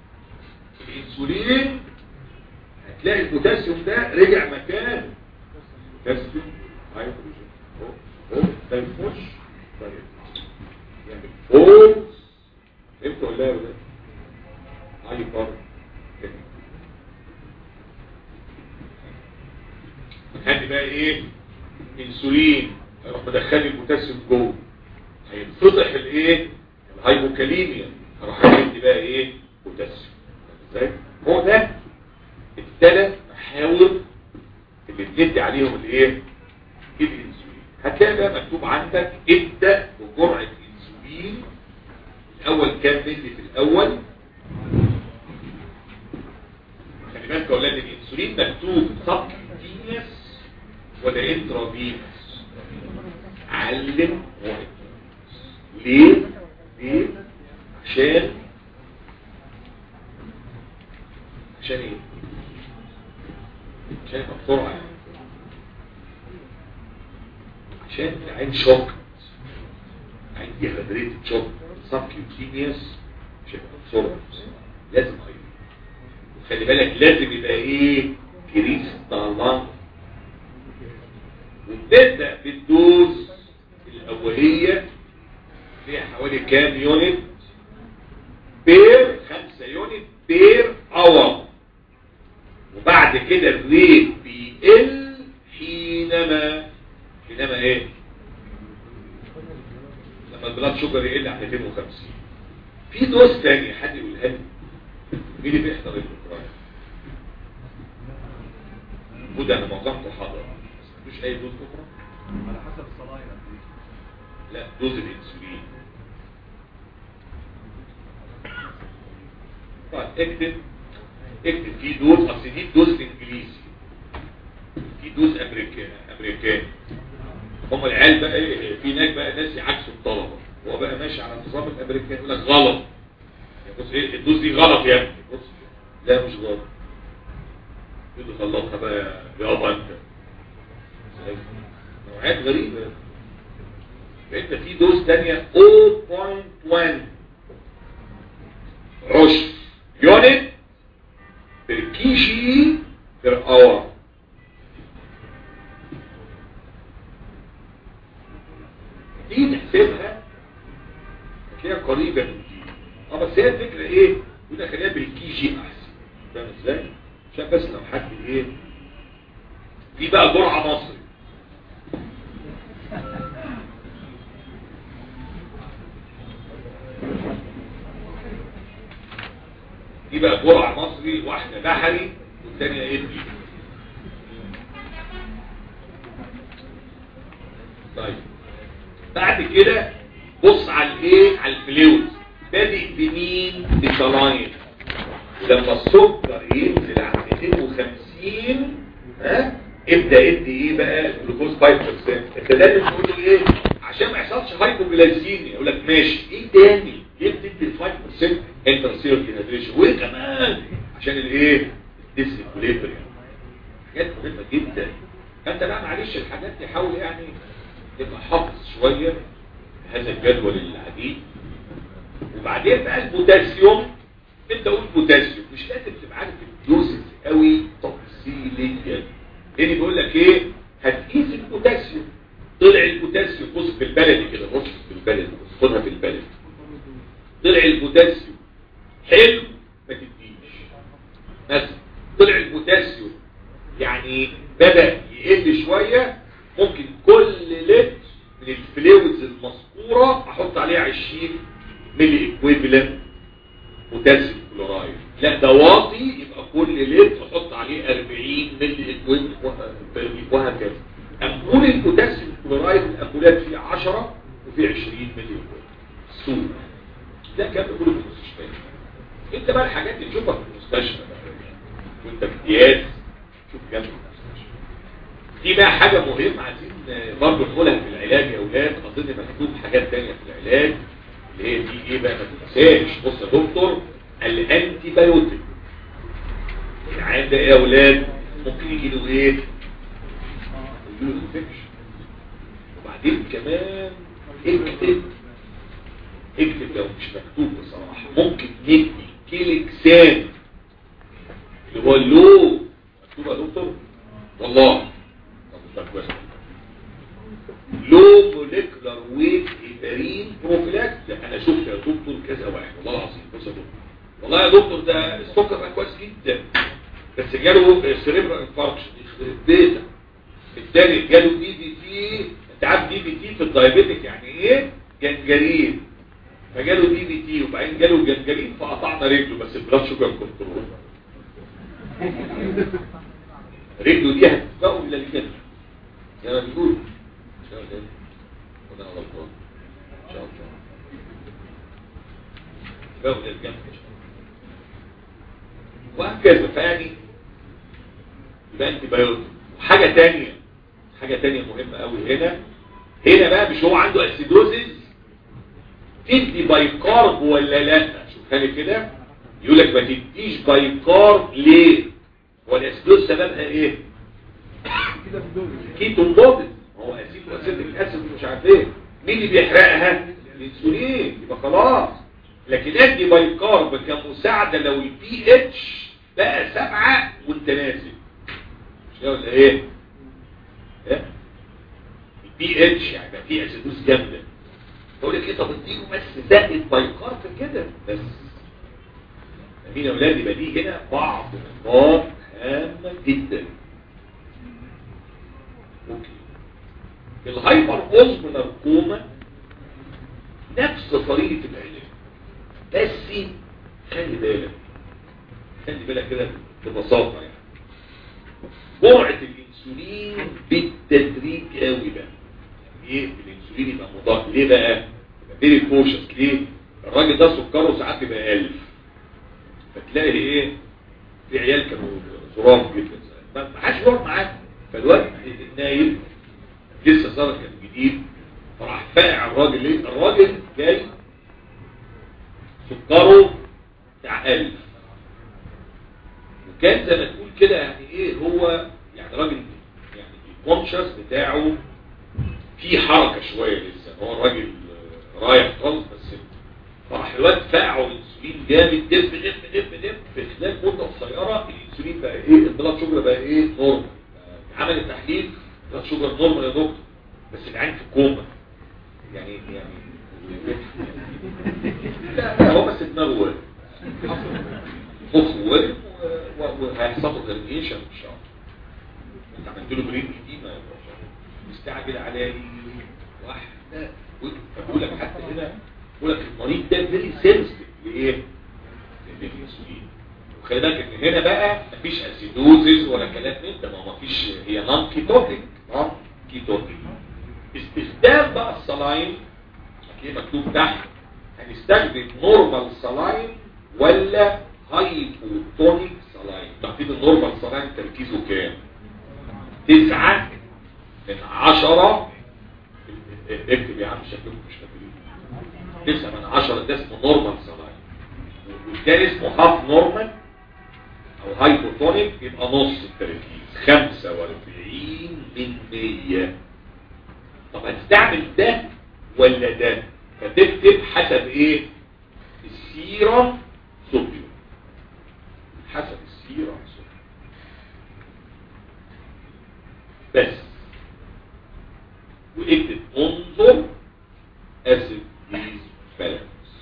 Speaker 1: الانسولين هتلاقي البوتاسيوم ده رجع مكانه بوتاسيوم هيدروجين اهو اهو ده يخش ده يطلع يعمل فولز فهمتوا ولا لا يا ولاد؟ هايبر كده هدي بقى ايه انسولين هيروح مدخل لي البوتاسيوم جوه هينفتح الايه الهايبوكاليميا هروح ادي بقى ايه بوتاسيوم ازاي هو ده الثلاث محاور اللي بندي عليهم الايه الانسولين هتلاقي بقى مكتوب عندك ابدا بجرعه انسولين الاول كام ملي في الاول خلي بالك يا اولاد الانسولين مكتوب سبكتينيوس ولا انترافينوس علم واحد ليه ليه عشان عشان ايه عشان يبقى بسرعه يعني. عشان العين شوك عين ديهايدريتد شوك سبكيوتينيوس مش هيبقى بسرعه لازم ايضا وخلي بالك لازم يبقى ايه كريستالان وبتبدأ بالدوز الأولية فيها حوالي كام يونت بير خمسة يونت بير اور كده الريت بيقل حينما حينما ايه لما البلاد شوجر يقل عن 250 في دوز تاني حد يقولها لي مين اللي بيحضر البروجرام وده انا معظمته حاضر مش اي دوز اخرى
Speaker 3: على حسب الصلاة يعني
Speaker 1: لا دوز الانسولين طيب اكتب اكتب في دوز اصل دي دوز انجليزي في دوز امريكان امريكان هم العيال بقى ايه في هناك بقى ناس يعكسوا الطلبه هو بقى ماشي على النظام الامريكاني يقول لك غلط يا بص ايه الدوز دي غلط يا ابني بص لا مش غلط يقول لي غلطها بقى يابا انت نوعات غريبه انت في دوز تانية 0.1 عشر يونت بالكيجي بير اور دي تحسبها هتلاقيها قريبة من دي اه بس هي الفكرة ايه يقول لك خليها بالكيجي احسن فاهم ازاي عشان بس لو حد ايه في بقى جرعة مصري دي بقى جرعة مصري واحدة بحري والثانية ادي طيب بعد كده بص على الايه على الفلويد بادئ بمين بصلاين لما السكر ينزل عن 250 ها ابدا ادي ايه بقى جلوكوز 5% انت لازم تقول له ايه عشان ما يحصلش هايبوجلايسيميا يقول لك ماشي ايه تاني ليه بتدي 5% انترسيرال ديهيدريشن وايه كمان عشان الايه الديسيكوليبريم حاجات مهمه جدا فانت بقى معلش الحاجات دي حاول يعني تبقى حافظ شويه هذا الجدول العديد وبعدين بقى البوتاسيوم انت قول بوتاسيوم مش لازم تبقى عارف الدوزز قوي تفصيليا يعني بيقول لك ايه هتقيس البوتاسيوم طلع البوتاسيوم بص في البلدي كده بص في البلدي بص خدها في البلدي طلع البوتاسيوم حلو ما تديش مثلا طلع البوتاسيوم يعني بدأ يقل شوية ممكن كل لتر من الفلويدز المذكورة احط عليها 20 ملي اكويفالنت بوتاسيوم كلورايد لا ده واطي يبقى كل لتر احط عليه 40 ملي اكويفالنت وهكذا امبول البوتاسيوم كلورايد الامبولات فيه 10 وفيه 20 ملي اكويفالنت سوق ده كان كله في المستشفيات انت بقى الحاجات اللي تشوفها في المستشفى بقى وانت في امتياز شوف جنب المستشفى دي بقى حاجة مهمة عايزين برضه نقولها في العلاج يا اولاد اظن مكتوب حاجات تانية في العلاج اللي هي دي ايه بقى ما تنساش بص يا دكتور الانتي بايوتيك العيان ده ايه يا اولاد ممكن يجي له ايه يجي له انفكشن وبعدين كمان اكتب اكتب لو مش مكتوب بصراحة ممكن ندي كيلكسان اللي هو اللو مكتوب يا دكتور والله طب ده كويس لو موليكولار ويت هيبرين بروفيلاكس لا انا شفت يا دكتور كذا واحد والله العظيم بص يا دكتور والله يا دكتور ده السكر بقى كويس جدا بس جاله سيريبرال انفاركشن يخرب بيتك الثاني جاله دي بي تي انت عارف دي بي تي في الدايابيتك يعني ايه جنجرين فجاله دي بي تي وبعدين جاله جنجرين فقطعنا رجله بس البلاد شوجر كنترول رجله دي هتتبقوا الى الجنة زي ما بيقول ان شاء الله وده غلطان ان شاء الله تتبقوا الى الجنة ان شاء الله وهكذا فيعني يبقى انت بايوتيك وحاجة تانية حاجة تانية مهمة قوي هنا هنا بقى مش هو عنده اسيدوزيس تدي بايكارب ولا لا شوفها لي كده يقول لك ما تديش بايكارب ليه والاسيدوز سببها ايه
Speaker 3: كده في الدول
Speaker 1: كيتون بودي هو اسيد واسيدك اسيد مش عارف ايه مين اللي بيحرقها الانسولين يبقى خلاص لكن ادي بايكارب كمساعده لو البي اتش بقى سبعة وانت نازل مش كده ولا ايه ايه البي اتش يعني بقى فيه اسيدوز جامده تقول لك ايه طب اديله بس زقه بايكارب كده بس مين يا اولاد يبقى دي هنا بعض نقاط هامة جدا اوكي الهايبر اوزمولار كوما نفس طريقة العلاج بس خلي بالك خلي بالك كده ببساطة يعني جرعة الانسولين بالتدريج قوي بقى يعني ايه الانسولين يبقى مضاد ليه بقى يبقى فيري كوشس ليه الراجل ده سكره ساعات بيبقى 1000 فتلاقي ايه في عيال كانوا ظراف جدا ما ما حدش يقعد معاه فالواد النايم لسه صار كان جديد فراح فاقع الراجل ايه الراجل جاي سكره بتاع 1000 وكان زي ما تقول كده يعني ايه هو يعني راجل يعني الكونشس بتاعه في حركة شوية لسه هو الراجل رايح خالص بس راح الواد فاقعه الانسولين جامد دب دب دب دب في خلال مدة قصيرة الانسولين بقى ايه البلاد شوجر بقى ايه نورمال عمل التحليل بلاد شوجر نورمال يا دكتور بس العين في كوما يعني يعني لا لا هو بس دماغه واقف مخه واقف و- و- وهيحصل له راديشن ان شاء الله انت عملت له برين قديمه يا باشا مستعجل على واحده بقول لك حتى هنا بقول لك المريض ده فيري سنسيتيف لايه؟ للانسولين وخلي بالك ان هنا بقى مفيش اسيدوزز ولا كلام من ده ما هو مفيش هي نون كيتوتيك نون كيتوتيك استخدام بقى الصلاين هتلاقيه مكتوب تحت هنستخدم نورمال صلاين ولا هايبوتونيك صلاين تعرفين النورمال صلاين تركيزه كام تسعة من عشرة اكتب يا عم شكلكم مش فاكرين تسعة من عشرة ده اسمه نورمال صلاين والتاني اسمه هاف نورمال او هايبوتونيك يبقى نص التركيز خمسة واربعين من مية طب هتستعمل ده ولا ده فتكتب حسب ايه السيرم صوديوم حسب السيرم صوديوم بس واكتب انظر اسيد بيز بالانس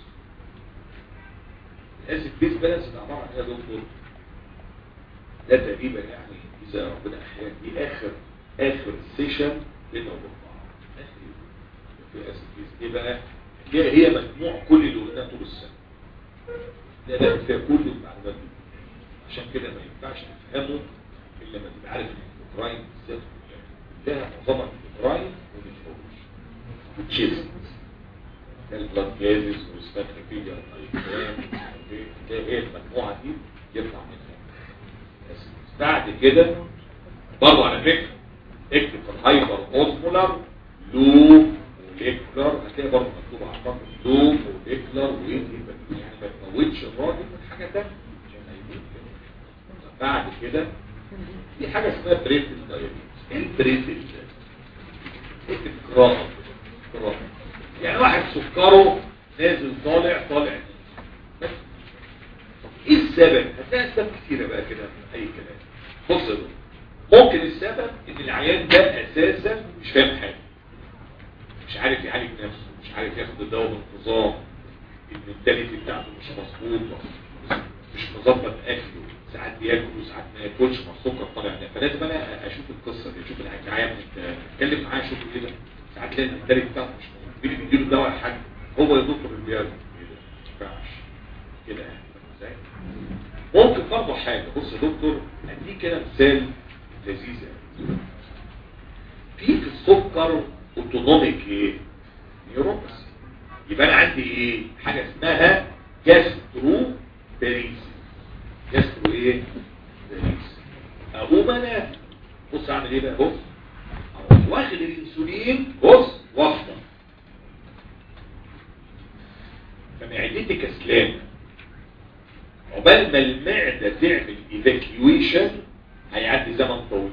Speaker 1: الاسيد بيز بالانس ده عباره عن ايه يا دكتور ده تقريبا يعني اذا ربنا احيانا دي اخر اخر سيشن بينا وبين بعض اخر في اسيد بيز ايه بقى هي هي مجموع كل اللي قلناه طول السنه ده ده فيها كل المعلومات دي عشان كده ما ينفعش تفهمه الا لما تبقى عارف ان الاوكراين بالذات كلها معظمها الاوكراين والمفروش والتشيست ده البلاد جازز والسباتريفيجر ده ايه المجموعه دي يطلع منها بس بعد كده برضه على فكره اكتب في الهايبر اوزمولار لو وليكلر هتلاقي برضه مكتوب على الرقم لو وليكلر وينهي يعني ما تموتش الراجل من حاجه ثانيه عشان هيموت كده. بعد كده في حاجه اسمها بريتل دايابيتس ايه البريتل ده؟ اكتب قراءه قراءه يعني واحد سكره نازل طالع طالع بس ايه السبب هتلاقي اسباب كتيره بقى كده اي كلام بص يا دكتور. ممكن السبب ان العيان ده اساسا مش فاهم حاجه مش عارف يعالج نفسه مش عارف ياخد الدواء بانتظام المنتاليتي بتاعته مش مظبوطه مش مظبط اكله ساعات بياكل وساعات ما ياكلش مع السكر طالع ده فلازم انا اشوف القصه دي اشوف العيان انت اتكلم معاه اشوف ايه ده ساعات تلاقي المنتاليتي بتاعته مش مظبوط مين اللي بيديله دواء حاجه هو يا دكتور اللي بياخده ايه ده ما ينفعش كده يعني فاهم ازاي ممكن برضه حاجه بص يا دكتور اديك كده مثال لذيذ يعني في في السكر اوتونوميك ايه نيوروباثي يبقى انا عندي ايه حاجه اسمها جاسترو باريس جاسترو ايه باريس اقوم انا بص اعمل ايه بقى بص أروح واخد الانسولين بص واحده فمعدتي كسلانه عقبال ما المعده تعمل ايفاكيويشن هيعدي زمن طويل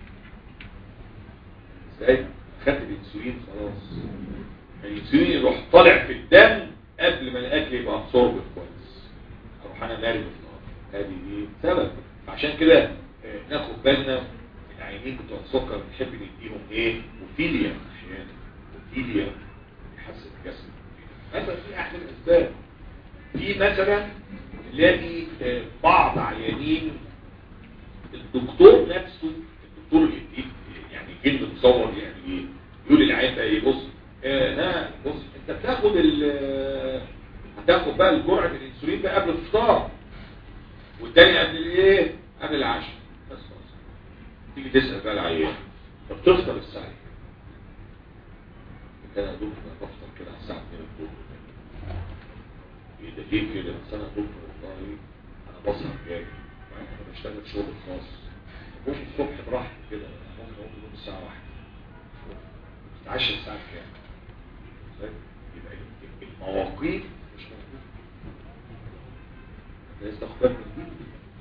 Speaker 1: ازاي خدت الانسولين خلاص الانسولين يروح طالع في الدم قبل ما الاكل يبقى ابسورب كويس اروح انا مارد في الارض هذه دي سبب عشان كده آه، ناخد بالنا العينين بتوع السكر بنحب نديهم ايه وفيليا احيانا وفيليا يحسن الجسم مثلا في احد الاسباب في مثلا نلاقي آه، بعض عيانين الدكتور نفسه الدكتور اللي اللي- يعني كلمة تصور يعني ايه يقول للعيان بقى ايه بص آه ها بص انت بتاخد ال هتاخد بقى الجرعة الانسولين بقى قبل الفطار والتاني قبل الايه قبل العشاء بس خلاص تيجي تسأل بقى العيان طب تفطر الساعة كام؟ كان يا دكتور انا بفطر كده على الساعة 2 الظهر ايه ده ليه كده بس انا دكتور والله انا بسهر جامد انا بشتغل شغل خاص ممكن الصبح براحتي كده ممكن اقوم من الساعة 1 تتعشى الساعة كام؟ طيب، يبقى المواقيت مش موجودة لازم تاخد بالك من دي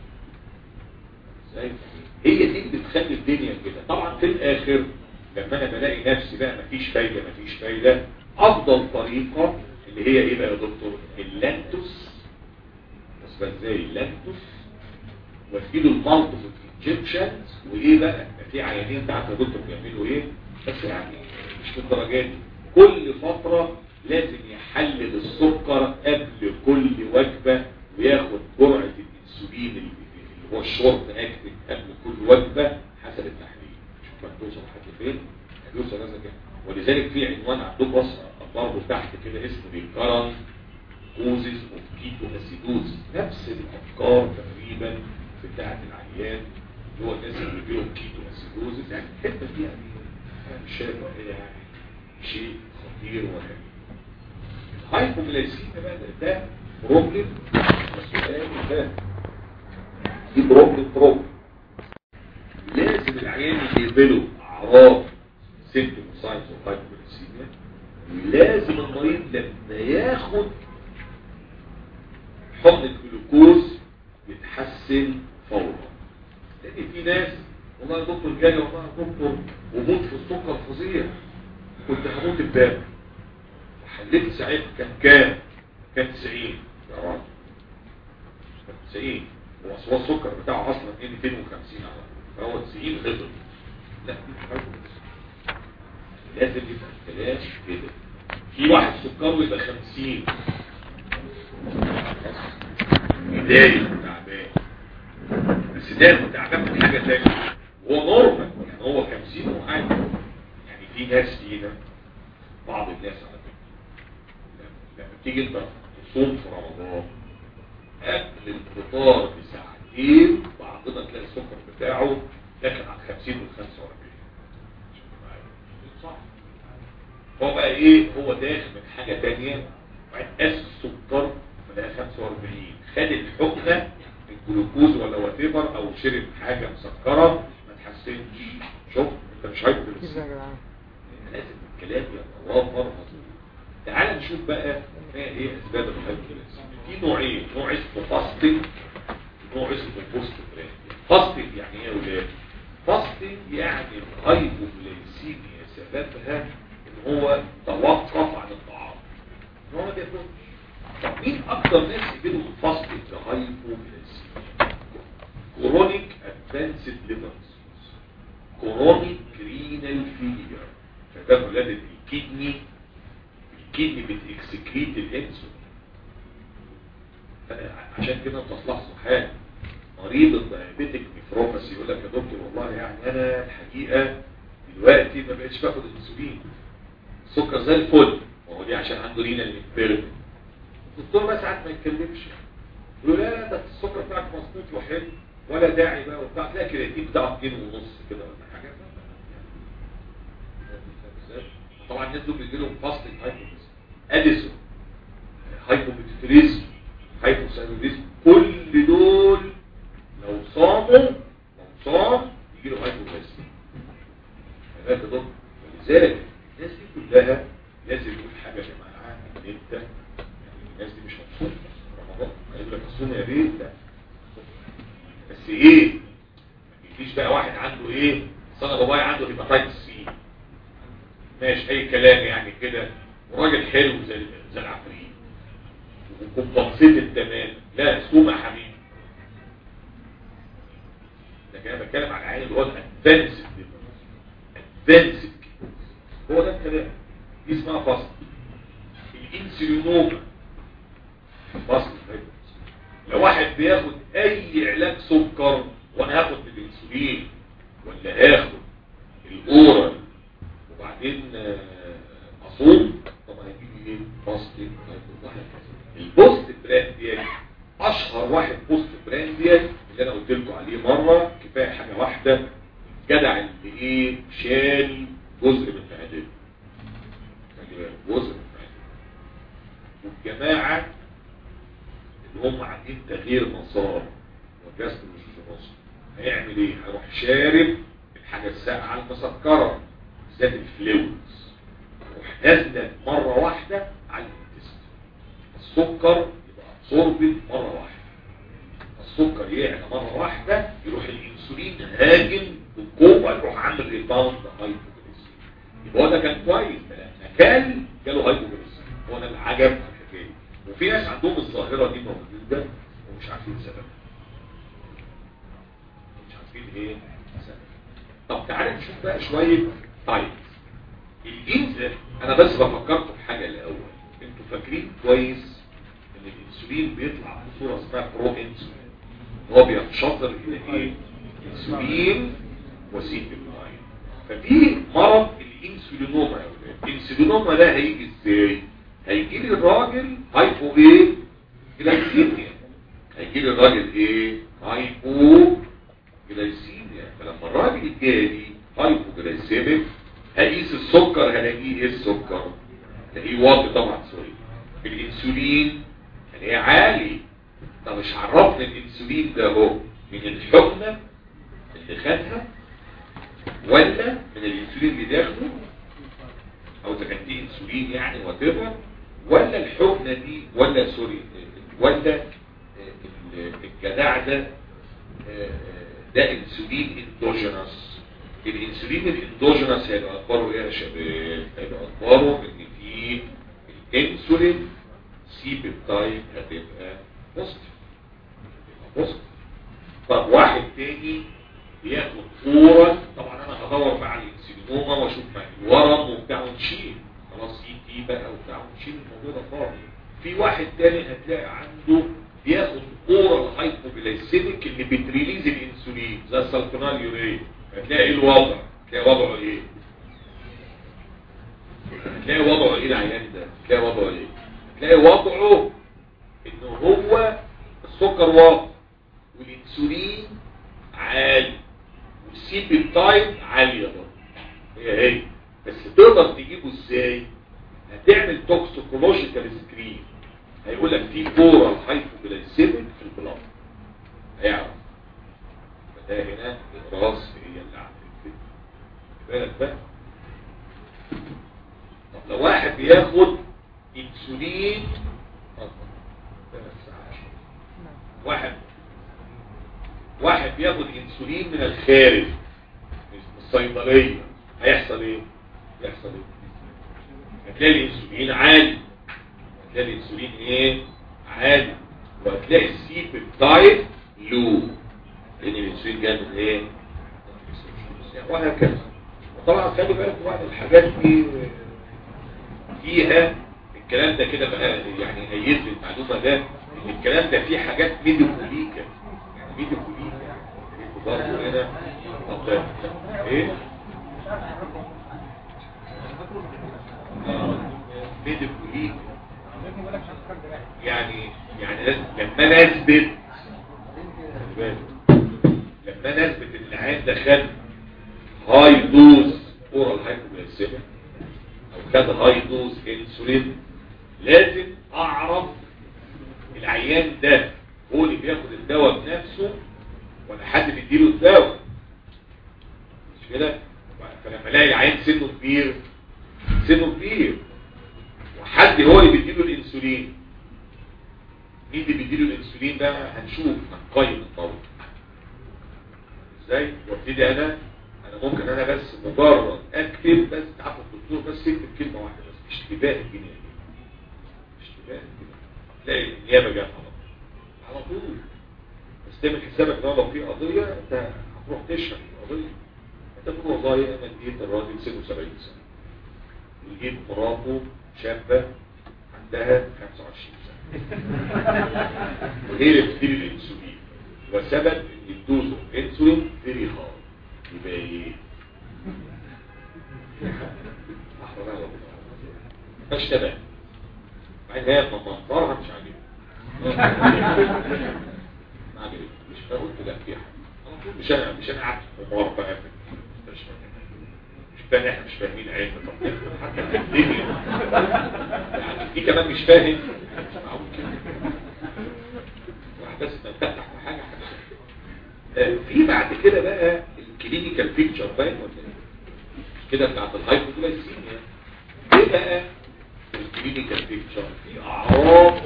Speaker 1: ازاي هي دي اللي بتخلي الدنيا كده طبعا في الاخر لما انا بلاقي نفسي بقى مفيش فايده مفيش فايده افضل طريقه اللي هي ايه بقى يا دكتور اللانتوس بس بقى ازاي اللانتوس واديله المالتيبل انجكشنز وايه بقى في عيانين تعرف يا دكتور بيعملوا ايه بس يعني مش للدرجه دي كل فتره لازم يحلل السكر قبل كل وجبه وياخد جرعه الانسولين اللي اللي هو الشورت اكتنج قبل كل وجبه حسب التحليل شوف هتوصل لحد فين هتوصل لازم كده ولذلك في عنوان عندكم بص برضه تحت كده اسمه ريكارنت كوزز اوف كيتو اسيدوز نفس الافكار تقريبا بتاعت العيان اللي هو الناس اللي بيجيلهم كيتو اسيدوز يعني الحته دي يعني انا مش شايف إن هي يعني شيء خطير ولا الهايبوغلايسيميا بقى ده- ده بروبلم السؤال ده دي بروبلم بروبلم لازم العيان يقبله اعراض سيمتوم ساينز اوف هايبوغلايسيميا ولازم المريض لما ياخد حقن الجلوكوز يتحسن فورا لان في ناس والله يا دكتور جالي والله يا دكتور وموت في السكر فظيع كنت هموت امبارح حليت ساعتها كان كام؟ كان 90 يا راجل كان 90 هو أصل هو السكر بتاعه اصلا 250 على فهو 90 غضب لا دي حاجة بس. لازم يبقى الكلام كده في واحد سكره يبقى 50 بداية تعبان بس ده تعبان من حاجة تانية هو نورمال يعني هو 50 وعادي يعني في ناس فينا بعض الناس على فكرة لما- لما تيجي انت تصوم في رمضان قبل الفطار بساعتين بعضنا تلاقي السكر بتاعه داخل على 50 وال 45 صح هو بقى ايه هو داخل من حاجة تانية وبعدين قاس السكر فلقى 45 خد الحقنة الجلوكوز ولا واتيفر او شرب حاجة مسكرة ما تحسنش شوف انت مش عايز لازم الكلام يتوافر مظبوط تعال نشوف بقى ما ايه اسباب الهايبوغلايسيميا في نوعين نوع اسمه فاستنج ونوع اسمه بوست فاستنج يعني ايه يا ولاد فاستنج يعني الهايبوغلايسيميا سببها ان هو توقف عن الطعام ان هو ما بياكلش طب مين اكتر ناس يجيلهم فاستنج هايبوغلايسيميا كرونيك ادفانسد ليفر كرونيك رينال فيلير فده ولادة الكدني الكدني بتكسكريت الانسولين عشان كده انت تلاحظوا حاجه مريض الدايابيتك نيفروباثي يقول لك يا دكتور والله يعني انا الحقيقه دلوقتي ما بقتش باخد الانسولين السكر زي الفل وهو دي عشان عنده رينال انفيرمنت الدكتور بقى ساعات ما يتكلمش يقول لا لا ده السكر بتاعك مظبوط وحلو ولا داعي بقى وبتاع تلاقي الكرياتين بتاعه 2 ونص كده ولا حاجه طبعا الناس دول بيجي لهم فاستنج هايبوثيريزم اديسون هايبوميتريزم هايبوثايروديزم كل دول لو صاموا لو صام يجي له هايبوغلايسيميا هناك دول ولذلك الناس دي كلها لازم يقول حاجه يا جماعه ان انت يعني الناس دي مش مبسوطه رمضان هيقول لك الصوم يا بيه لا بس ايه ما يجيش بقى واحد عنده ايه صنع بابايا عنده هيباتايتس سي ماشي اي كلام يعني كده وراجل حلو زي زي العفريت وكومبنسيتد تمام لا سوم يا حبيبي لكن انا بتكلم على العين اللي هو الادفانسد ادفانسد هو ده الكلام دي اسمها فصل الانسولينوما فصل لو واحد بياخد اي علاج سكر وانا هاخد الانسولين ولا هاخد الاورال وبعدين آه، اصوم طب هيجي لي ايه فاستنج البوست برانديال اشهر واحد بوست برانديال اللي انا قلت لكم عليه مره كفايه حاجه واحده جدع اللي ايه شال جزء من معدته خلي بالك، جزء من معدته والجماعه اللي هم عاملين تغيير مسار وجسم مش في مصر هيعمل ايه هيروح شارب الحاجه الساقعه المسكره بالذات الفلويدز يروح نازله مره واحده على الانتست السكر يبقى ابسوربد مره واحده السكر يعلى مره واحده يروح الانسولين هاجم بالقوه يروح عامل ريباوند هايبوجليسيميا يبقى هو ده كان كويس لما كان جاله هايبوجليسيميا هو ده العجب في الحكايه وفي ناس عندهم الظاهره دي موجوده ومش عارفين سببها مش عارفين ايه سببها طب تعالى نشوف بقى شويه طيب الجنس انا بس بفكركم في حاجه الاول انتوا فاكرين كويس ان الانسولين بيطلع بصوره اسمها برو انسولين هو بينشطر الى ايه انسولين وسيتولاين ففي مرض الانسولينوما يا ولاد الانسولينوما ده هيجي ازاي هيجي لي الراجل هايبو ايه جلايسيميا هيجي لي الراجل ايه هايبو جلايسيميا فلما الراجل جالي هايبو جلايسيميك هقيس السكر هلاقيه ايه السكر هلاقيه واطي طبعا سوري الانسولين هلاقيه عالي طب مش عرفنا الانسولين ده هو من الحقنه اللي خدها ولا من الانسولين اللي داخله او اذا كان دي انسولين يعني واتيفر ولا الحقنه دي ولا سوري ولا الجدع ده ده انسولين اندوجينوس الانسولين الاندوجينوس هيبقى اخباره ايه يا شباب هيبقى اخباره ان في الانسولين سي بيبتايد هتبقى بوزيتيف هتبقى بوزيتيف طب واحد تاني بياخد صورة طبعا انا هدور بقى على الانسولينوما واشوف بقى الورم وبتاع ونشيل خلاص سي تي بقى وبتاع ونشيل الموضوع ده فاضي في واحد تاني هتلاقي عنده بياخد اورال هايبوجلايسيميك اللي بتريليز الانسولين زي السلفونال يوريا هتلاقي ايه الوضع هتلاقي وضعه ايه هتلاقي وضعه ايه العيان ده هتلاقي وضعه ايه هتلاقي وضعه ان هو السكر واطي والانسولين عالي والسي بيبتايد عاليه برضه هي هي بس تقدر تجيبه ازاي هتعمل توكسيكولوجيكال سكرين هيقول لك في اورال هايبوجلايسيميك في البلاد هيعرف فده هنا الراس هي اللي عملت كده بالك بقى طب لو واحد بياخد انسولين واحد واحد بياخد انسولين من الخارج من الصيدليه هيحصل ايه يحصل ايه هتلاقي الانسولين عالي هتلاقي الانسولين ايه عالي وهتلاقي السي بيبتايد لو لان الانسولين جاي من ايه وهكذا وطبعا خلي بالك واحد الحاجات دي فيها الكلام ده كده بقى يعني هيث المعلومه ده ان الكلام ده فيه حاجات ميديكوليكا يعني ميديكوليكا برضه هنا طب ده ايه ميديكوليكا يعني يعني لازم لما انا اثبت خلي بالك لما انا اثبت ان العيان ده خد هاي دوز اورال هايبوجلايسيميا او خد هاي دوز انسولين لازم اعرف العيان ده هو اللي بياخد الدواء بنفسه ولا حد بيديله الدواء مش كده فلما الاقي العيان سنه كبير سنه كبير وحد هو اللي بيديله الانسولين مين اللي بيديله الانسولين ده هنشوف هنقيم الطول ازاي وابتدي انا انا ممكن انا بس مجرد اكتب بس تعرف الدكتور بس يكتب كلمه واحده بس اشتباه الجنيه اشتباه الجنيه تلاقي النيابه جايه على طول على طول بس تعمل حسابك ان لو في قضيه انت هتروح تشرح القضيه انت تقول والله انا اديت الراجل 76 سنه ولقيت مراته شابه عندها 25 سنه وهي اللي بتدير الانسولين وسبب ان الدوز اوف انسولين فيري هارد يبقى ايه؟ صح ولا لا؟ مش تمام بعدين هي منظرها مش عاجبني عاجبني مش قلت لا في حاجه على طول مش انا مش انا قاعد في حمار بقى في المستشفى مش فاهم احنا مش فاهمين علم طب حتى في الدنيا يعني في كمان مش فاهم مش معقول كده واحد بس تفتح في حاجه آه، في بعد كده بقى الكلينيكال بيكتشر باين ولا ايه كده بتاعت الهايبوجلايسيميا ايه بقى الكلينيكال بيكتشر في اعراض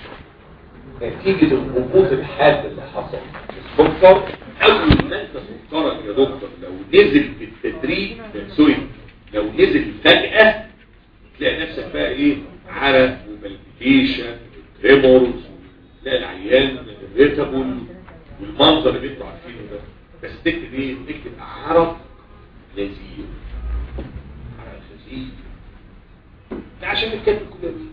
Speaker 1: نتيجة الهبوط الحاد اللي حصل السكر اول ما انت سكرك يا دكتور لو نزل بالتدريج سوري لو نزل فجأة تلاقي نفسك بقى ايه عرق وبلبيتيشن ريمورز تلاقي العيان ريتابل والمنظر اللي انتوا عارفينه ده بس تكتب ايه تكتب عرق لذيذ عرق لذيذ ده عشان الكلمة كلها دي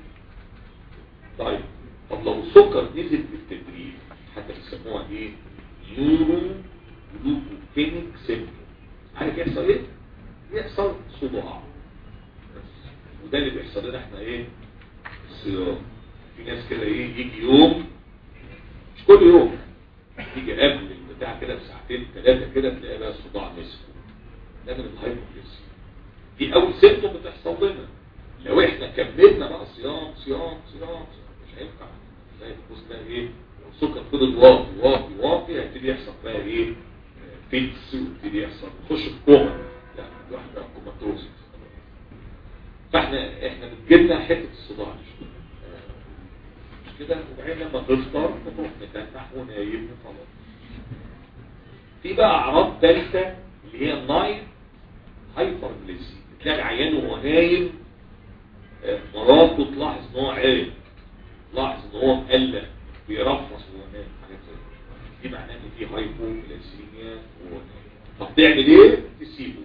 Speaker 1: طيب طب لو السكر نزل بالتدريج حتى بيسموها ايه نيورو جلوكوفينيك سيمتوم عارف يحصل ايه يحصل صداع بس وده اللي بيحصل لنا احنا ايه الصيام في ناس كده ايه يجي يوم مش كل يوم يجي قبل البتاع كده بساعتين ثلاثه كده تلاقي بقى الصداع نزل ده من الهايبوكليسيا دي اول سيمتوم بتحصل لنا لو احنا كملنا بقى صيام صيام صيام مش هينفع زي تبص بقى ايه السكر فضل واطي واطي واطي هيبتدي يحصل بقى ايه فيتس ويبتدي يحصل نخش في كوما لا الواحد بقى كوماتوز فاحنا احنا بتجيلنا حته الصداع دي مش كده وبعدين لما تفطر تروح متنح ونايم وخلاص في بقى اعراض ثالثه اللي هي النايت هايبر جليسي تلاقي العيان وهو نايم مراته تلاحظ ان هو عرق تلاحظ ان هو مقلق بيرفص وهو نايم حاجات زي كده. دي معناه ان في هايبو جليسيميا وهو نايم طب تعمل ايه؟ تسيبه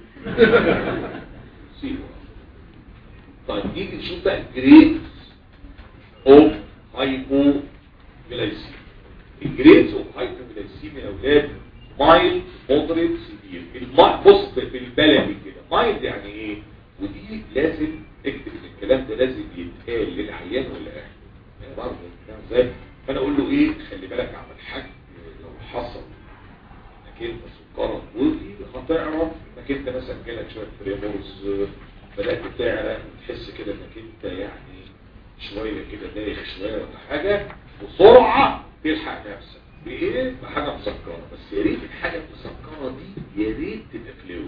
Speaker 1: سيبه طيب نيجي نشوف بقى الجريدز اوف هايبو جلايسيميا الجريدز اوف هايبو جلايسيميا يا اولاد مايلد مودريت سيفير بص في البلدي كده مايلد يعني ايه ودي لازم اكتب ان الكلام ده لازم يتقال للعيان ولا اهله يعني برضه فاهم ازاي فانا اقول له ايه خلي بالك يا عم الحاج لو حصل انك انت سكرك وطي هتعرف انك انت مثلا جالك شويه بريمورز بدات تعرق وتحس كده انك انت يعني شويه كده دايخ شويه ولا حاجه بسرعه تلحق نفسك بايه؟ بحاجه مسكره بس يا ريت الحاجه المسكره دي يا ريت تبقى فلويد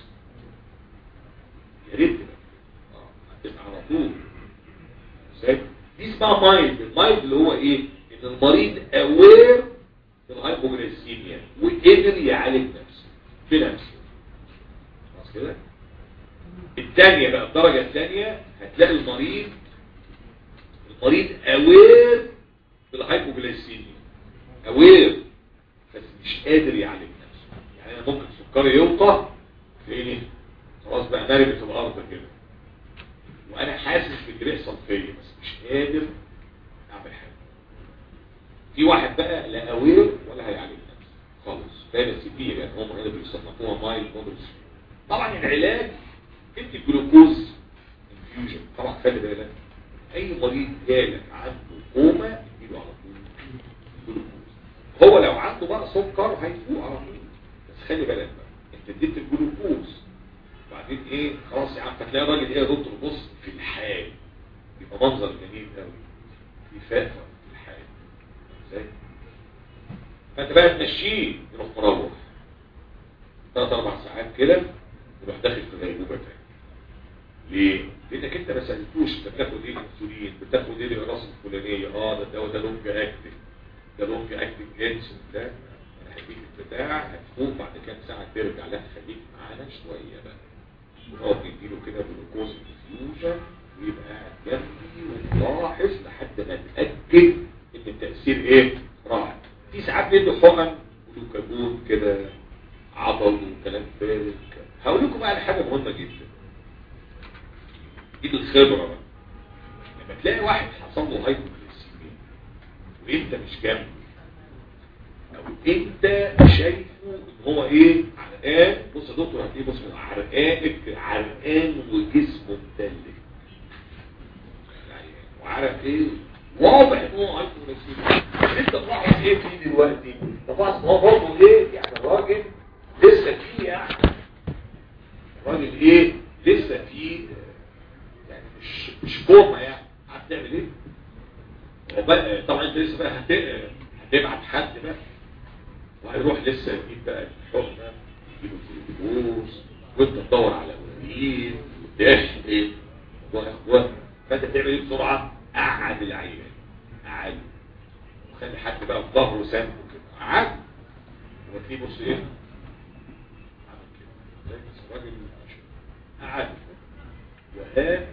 Speaker 1: يا ريت تبقى اه هتبقى على طول ازاي؟ دي اسمها مايند المايند اللي هو ايه؟ ان المريض اوير بالهايبوجليسيميا وقدر يعالج نفسه في نفسه خلاص كده؟ الثانية بقى الدرجة الثانية هتلاقي المريض المريض اوير بالهايبوجليسيميا اوير بس مش قادر يعالج نفسه يعني انا ممكن سكري يوطى تلاقيني خلاص بقى مرمي في الارض كده وانا حاسس باللي بيحصل فيا بس مش قادر اعمل حاجه في واحد بقى لا اوير ولا هيعالج نفسه خالص ده سيفير يعني هم هنا بيصنفوها مايل مودرس طبعا العلاج انت الجلوكوز انفيوجن طبعا خلي بالك اي مريض جالك عنده كوما اديله على طول جلوكوز هو لو عنده بقى سكر هيفوق على طول بس خلي بالك بقى انت اديت الجلوكوز وبعدين ايه خلاص يا عم فتلاقي الراجل ايه يا دكتور بص في الحال يبقى منظر جميل قوي يفاق في الحال ازاي فانت بقى تمشيه يروح مروح ثلاث اربع ساعات كده يروح داخل في غيبوبه تاني ليه؟ لانك انت ما سالتوش انت بتاخد ايه انسولين بتاخد ايه الاقراص الفلانيه اه ده الدواء ده لونج اكتف ده لونج اكتف انسولين ده انا هديك البتاع هتفوق بعد كام ساعه ترجع لا خليك معانا شويه بقى ونقعد نديله كده جلوكوز انفيوجن ويبقى قاعد جنبي ونلاحظ لحد ما نتاكد ان التاثير ايه؟ راح في ساعات بيدوا حقن ولوكابون كده عضل وكلام فارغ هقول لكم بقى على حاجه مهمه جدا دي الخبره بقى لما تلاقي واحد حصل له هايبوكليسيميا وانت مش جنبه او انت شايفه ان هو ايه عرقان بص يا دكتور هتلاقيه بص عرقان عرقان وجسمه متلج يعني وعارف ايه واضح ان هو عنده نسيب انت تلاحظ ايه فيه دلوقتي تلاحظ ان هو برضه ايه يعني الراجل لسه فيه يعني الراجل ايه لسه فيه يعني مش مش كوما يعني هتعمل ايه وبقى طبعا انت لسه بقى هت- هتبعت حد بقى وهيروح لسه يجيب بقى الحقنه يجيب الفلوس وانت تدور على وليد وتحقق و و فانت تعمل ايه بسرعه قعد العيان قعد وخلي حد بقى في ظهره سامه كده قعد وتلاقيه بص ايه عمل كده زي بس الراجل قعد وهاب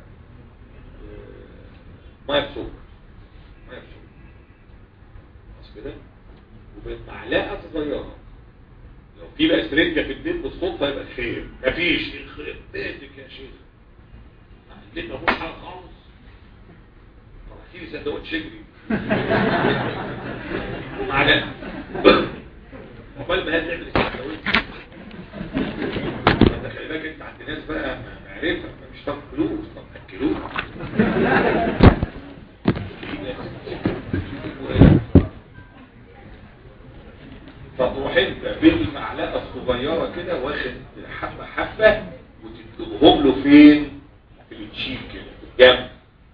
Speaker 1: ميه بسكر ميه بسكر بس كده وبمعلقه صغيره لو في بقى سرنجه في البيت بالصدفه يبقى خير مفيش يخرب بيتك يا شيخ البيت ما فيهوش حاجه خالص طب احكي لي سندوتش شجري ومعلقه عقبال ما هي تعمل السندوتش انت خلي بالك انت عند ناس بقى معرفه مش طب فلوس طب اكلوه فتروح انت بالمعلقه الصغيره كده واخد حبه حبه وتكتبهم له فين في التشيك كده في الجنب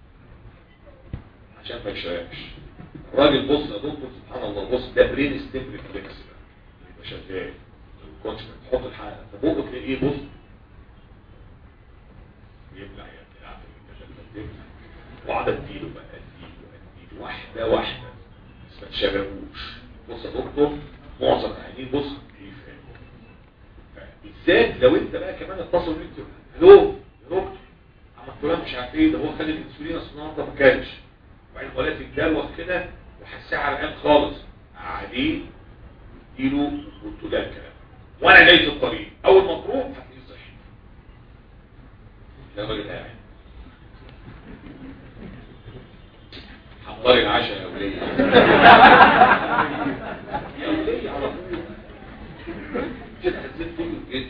Speaker 1: عشان ما يشربش الراجل بص يا دكتور سبحان الله بص ده برين ستيم ريفلكس بقى يبقى شغال لو كنت تحط الحلقه في بقك تلاقيه ايه بص يبلع يا ابني العفو انت شغال تبلع واقعد اديله بقى اديله اديله واحده واحده بس ما تشربوش بص يا دكتور معظم العيانين بص كيف بالذات لو انت بقى كمان اتصل بيك الو يا دكتور عم فلان مش عارف ايه ده هو خد الانسولين اصل النهارده ما كانش وبعدين ولاد الجلوه كده وحساه عرقان خالص قاعدين اديله قلت له ده الكلام وانا جاي في الطريق اول ما تروح هتلاقيه صحي ده الراجل قاعد حضري العشاء يا وليه يا وليه على طول كده حسيت كله جد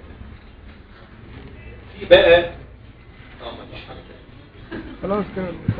Speaker 1: في بقى اه مفيش حاجه تانية
Speaker 2: خلاص كده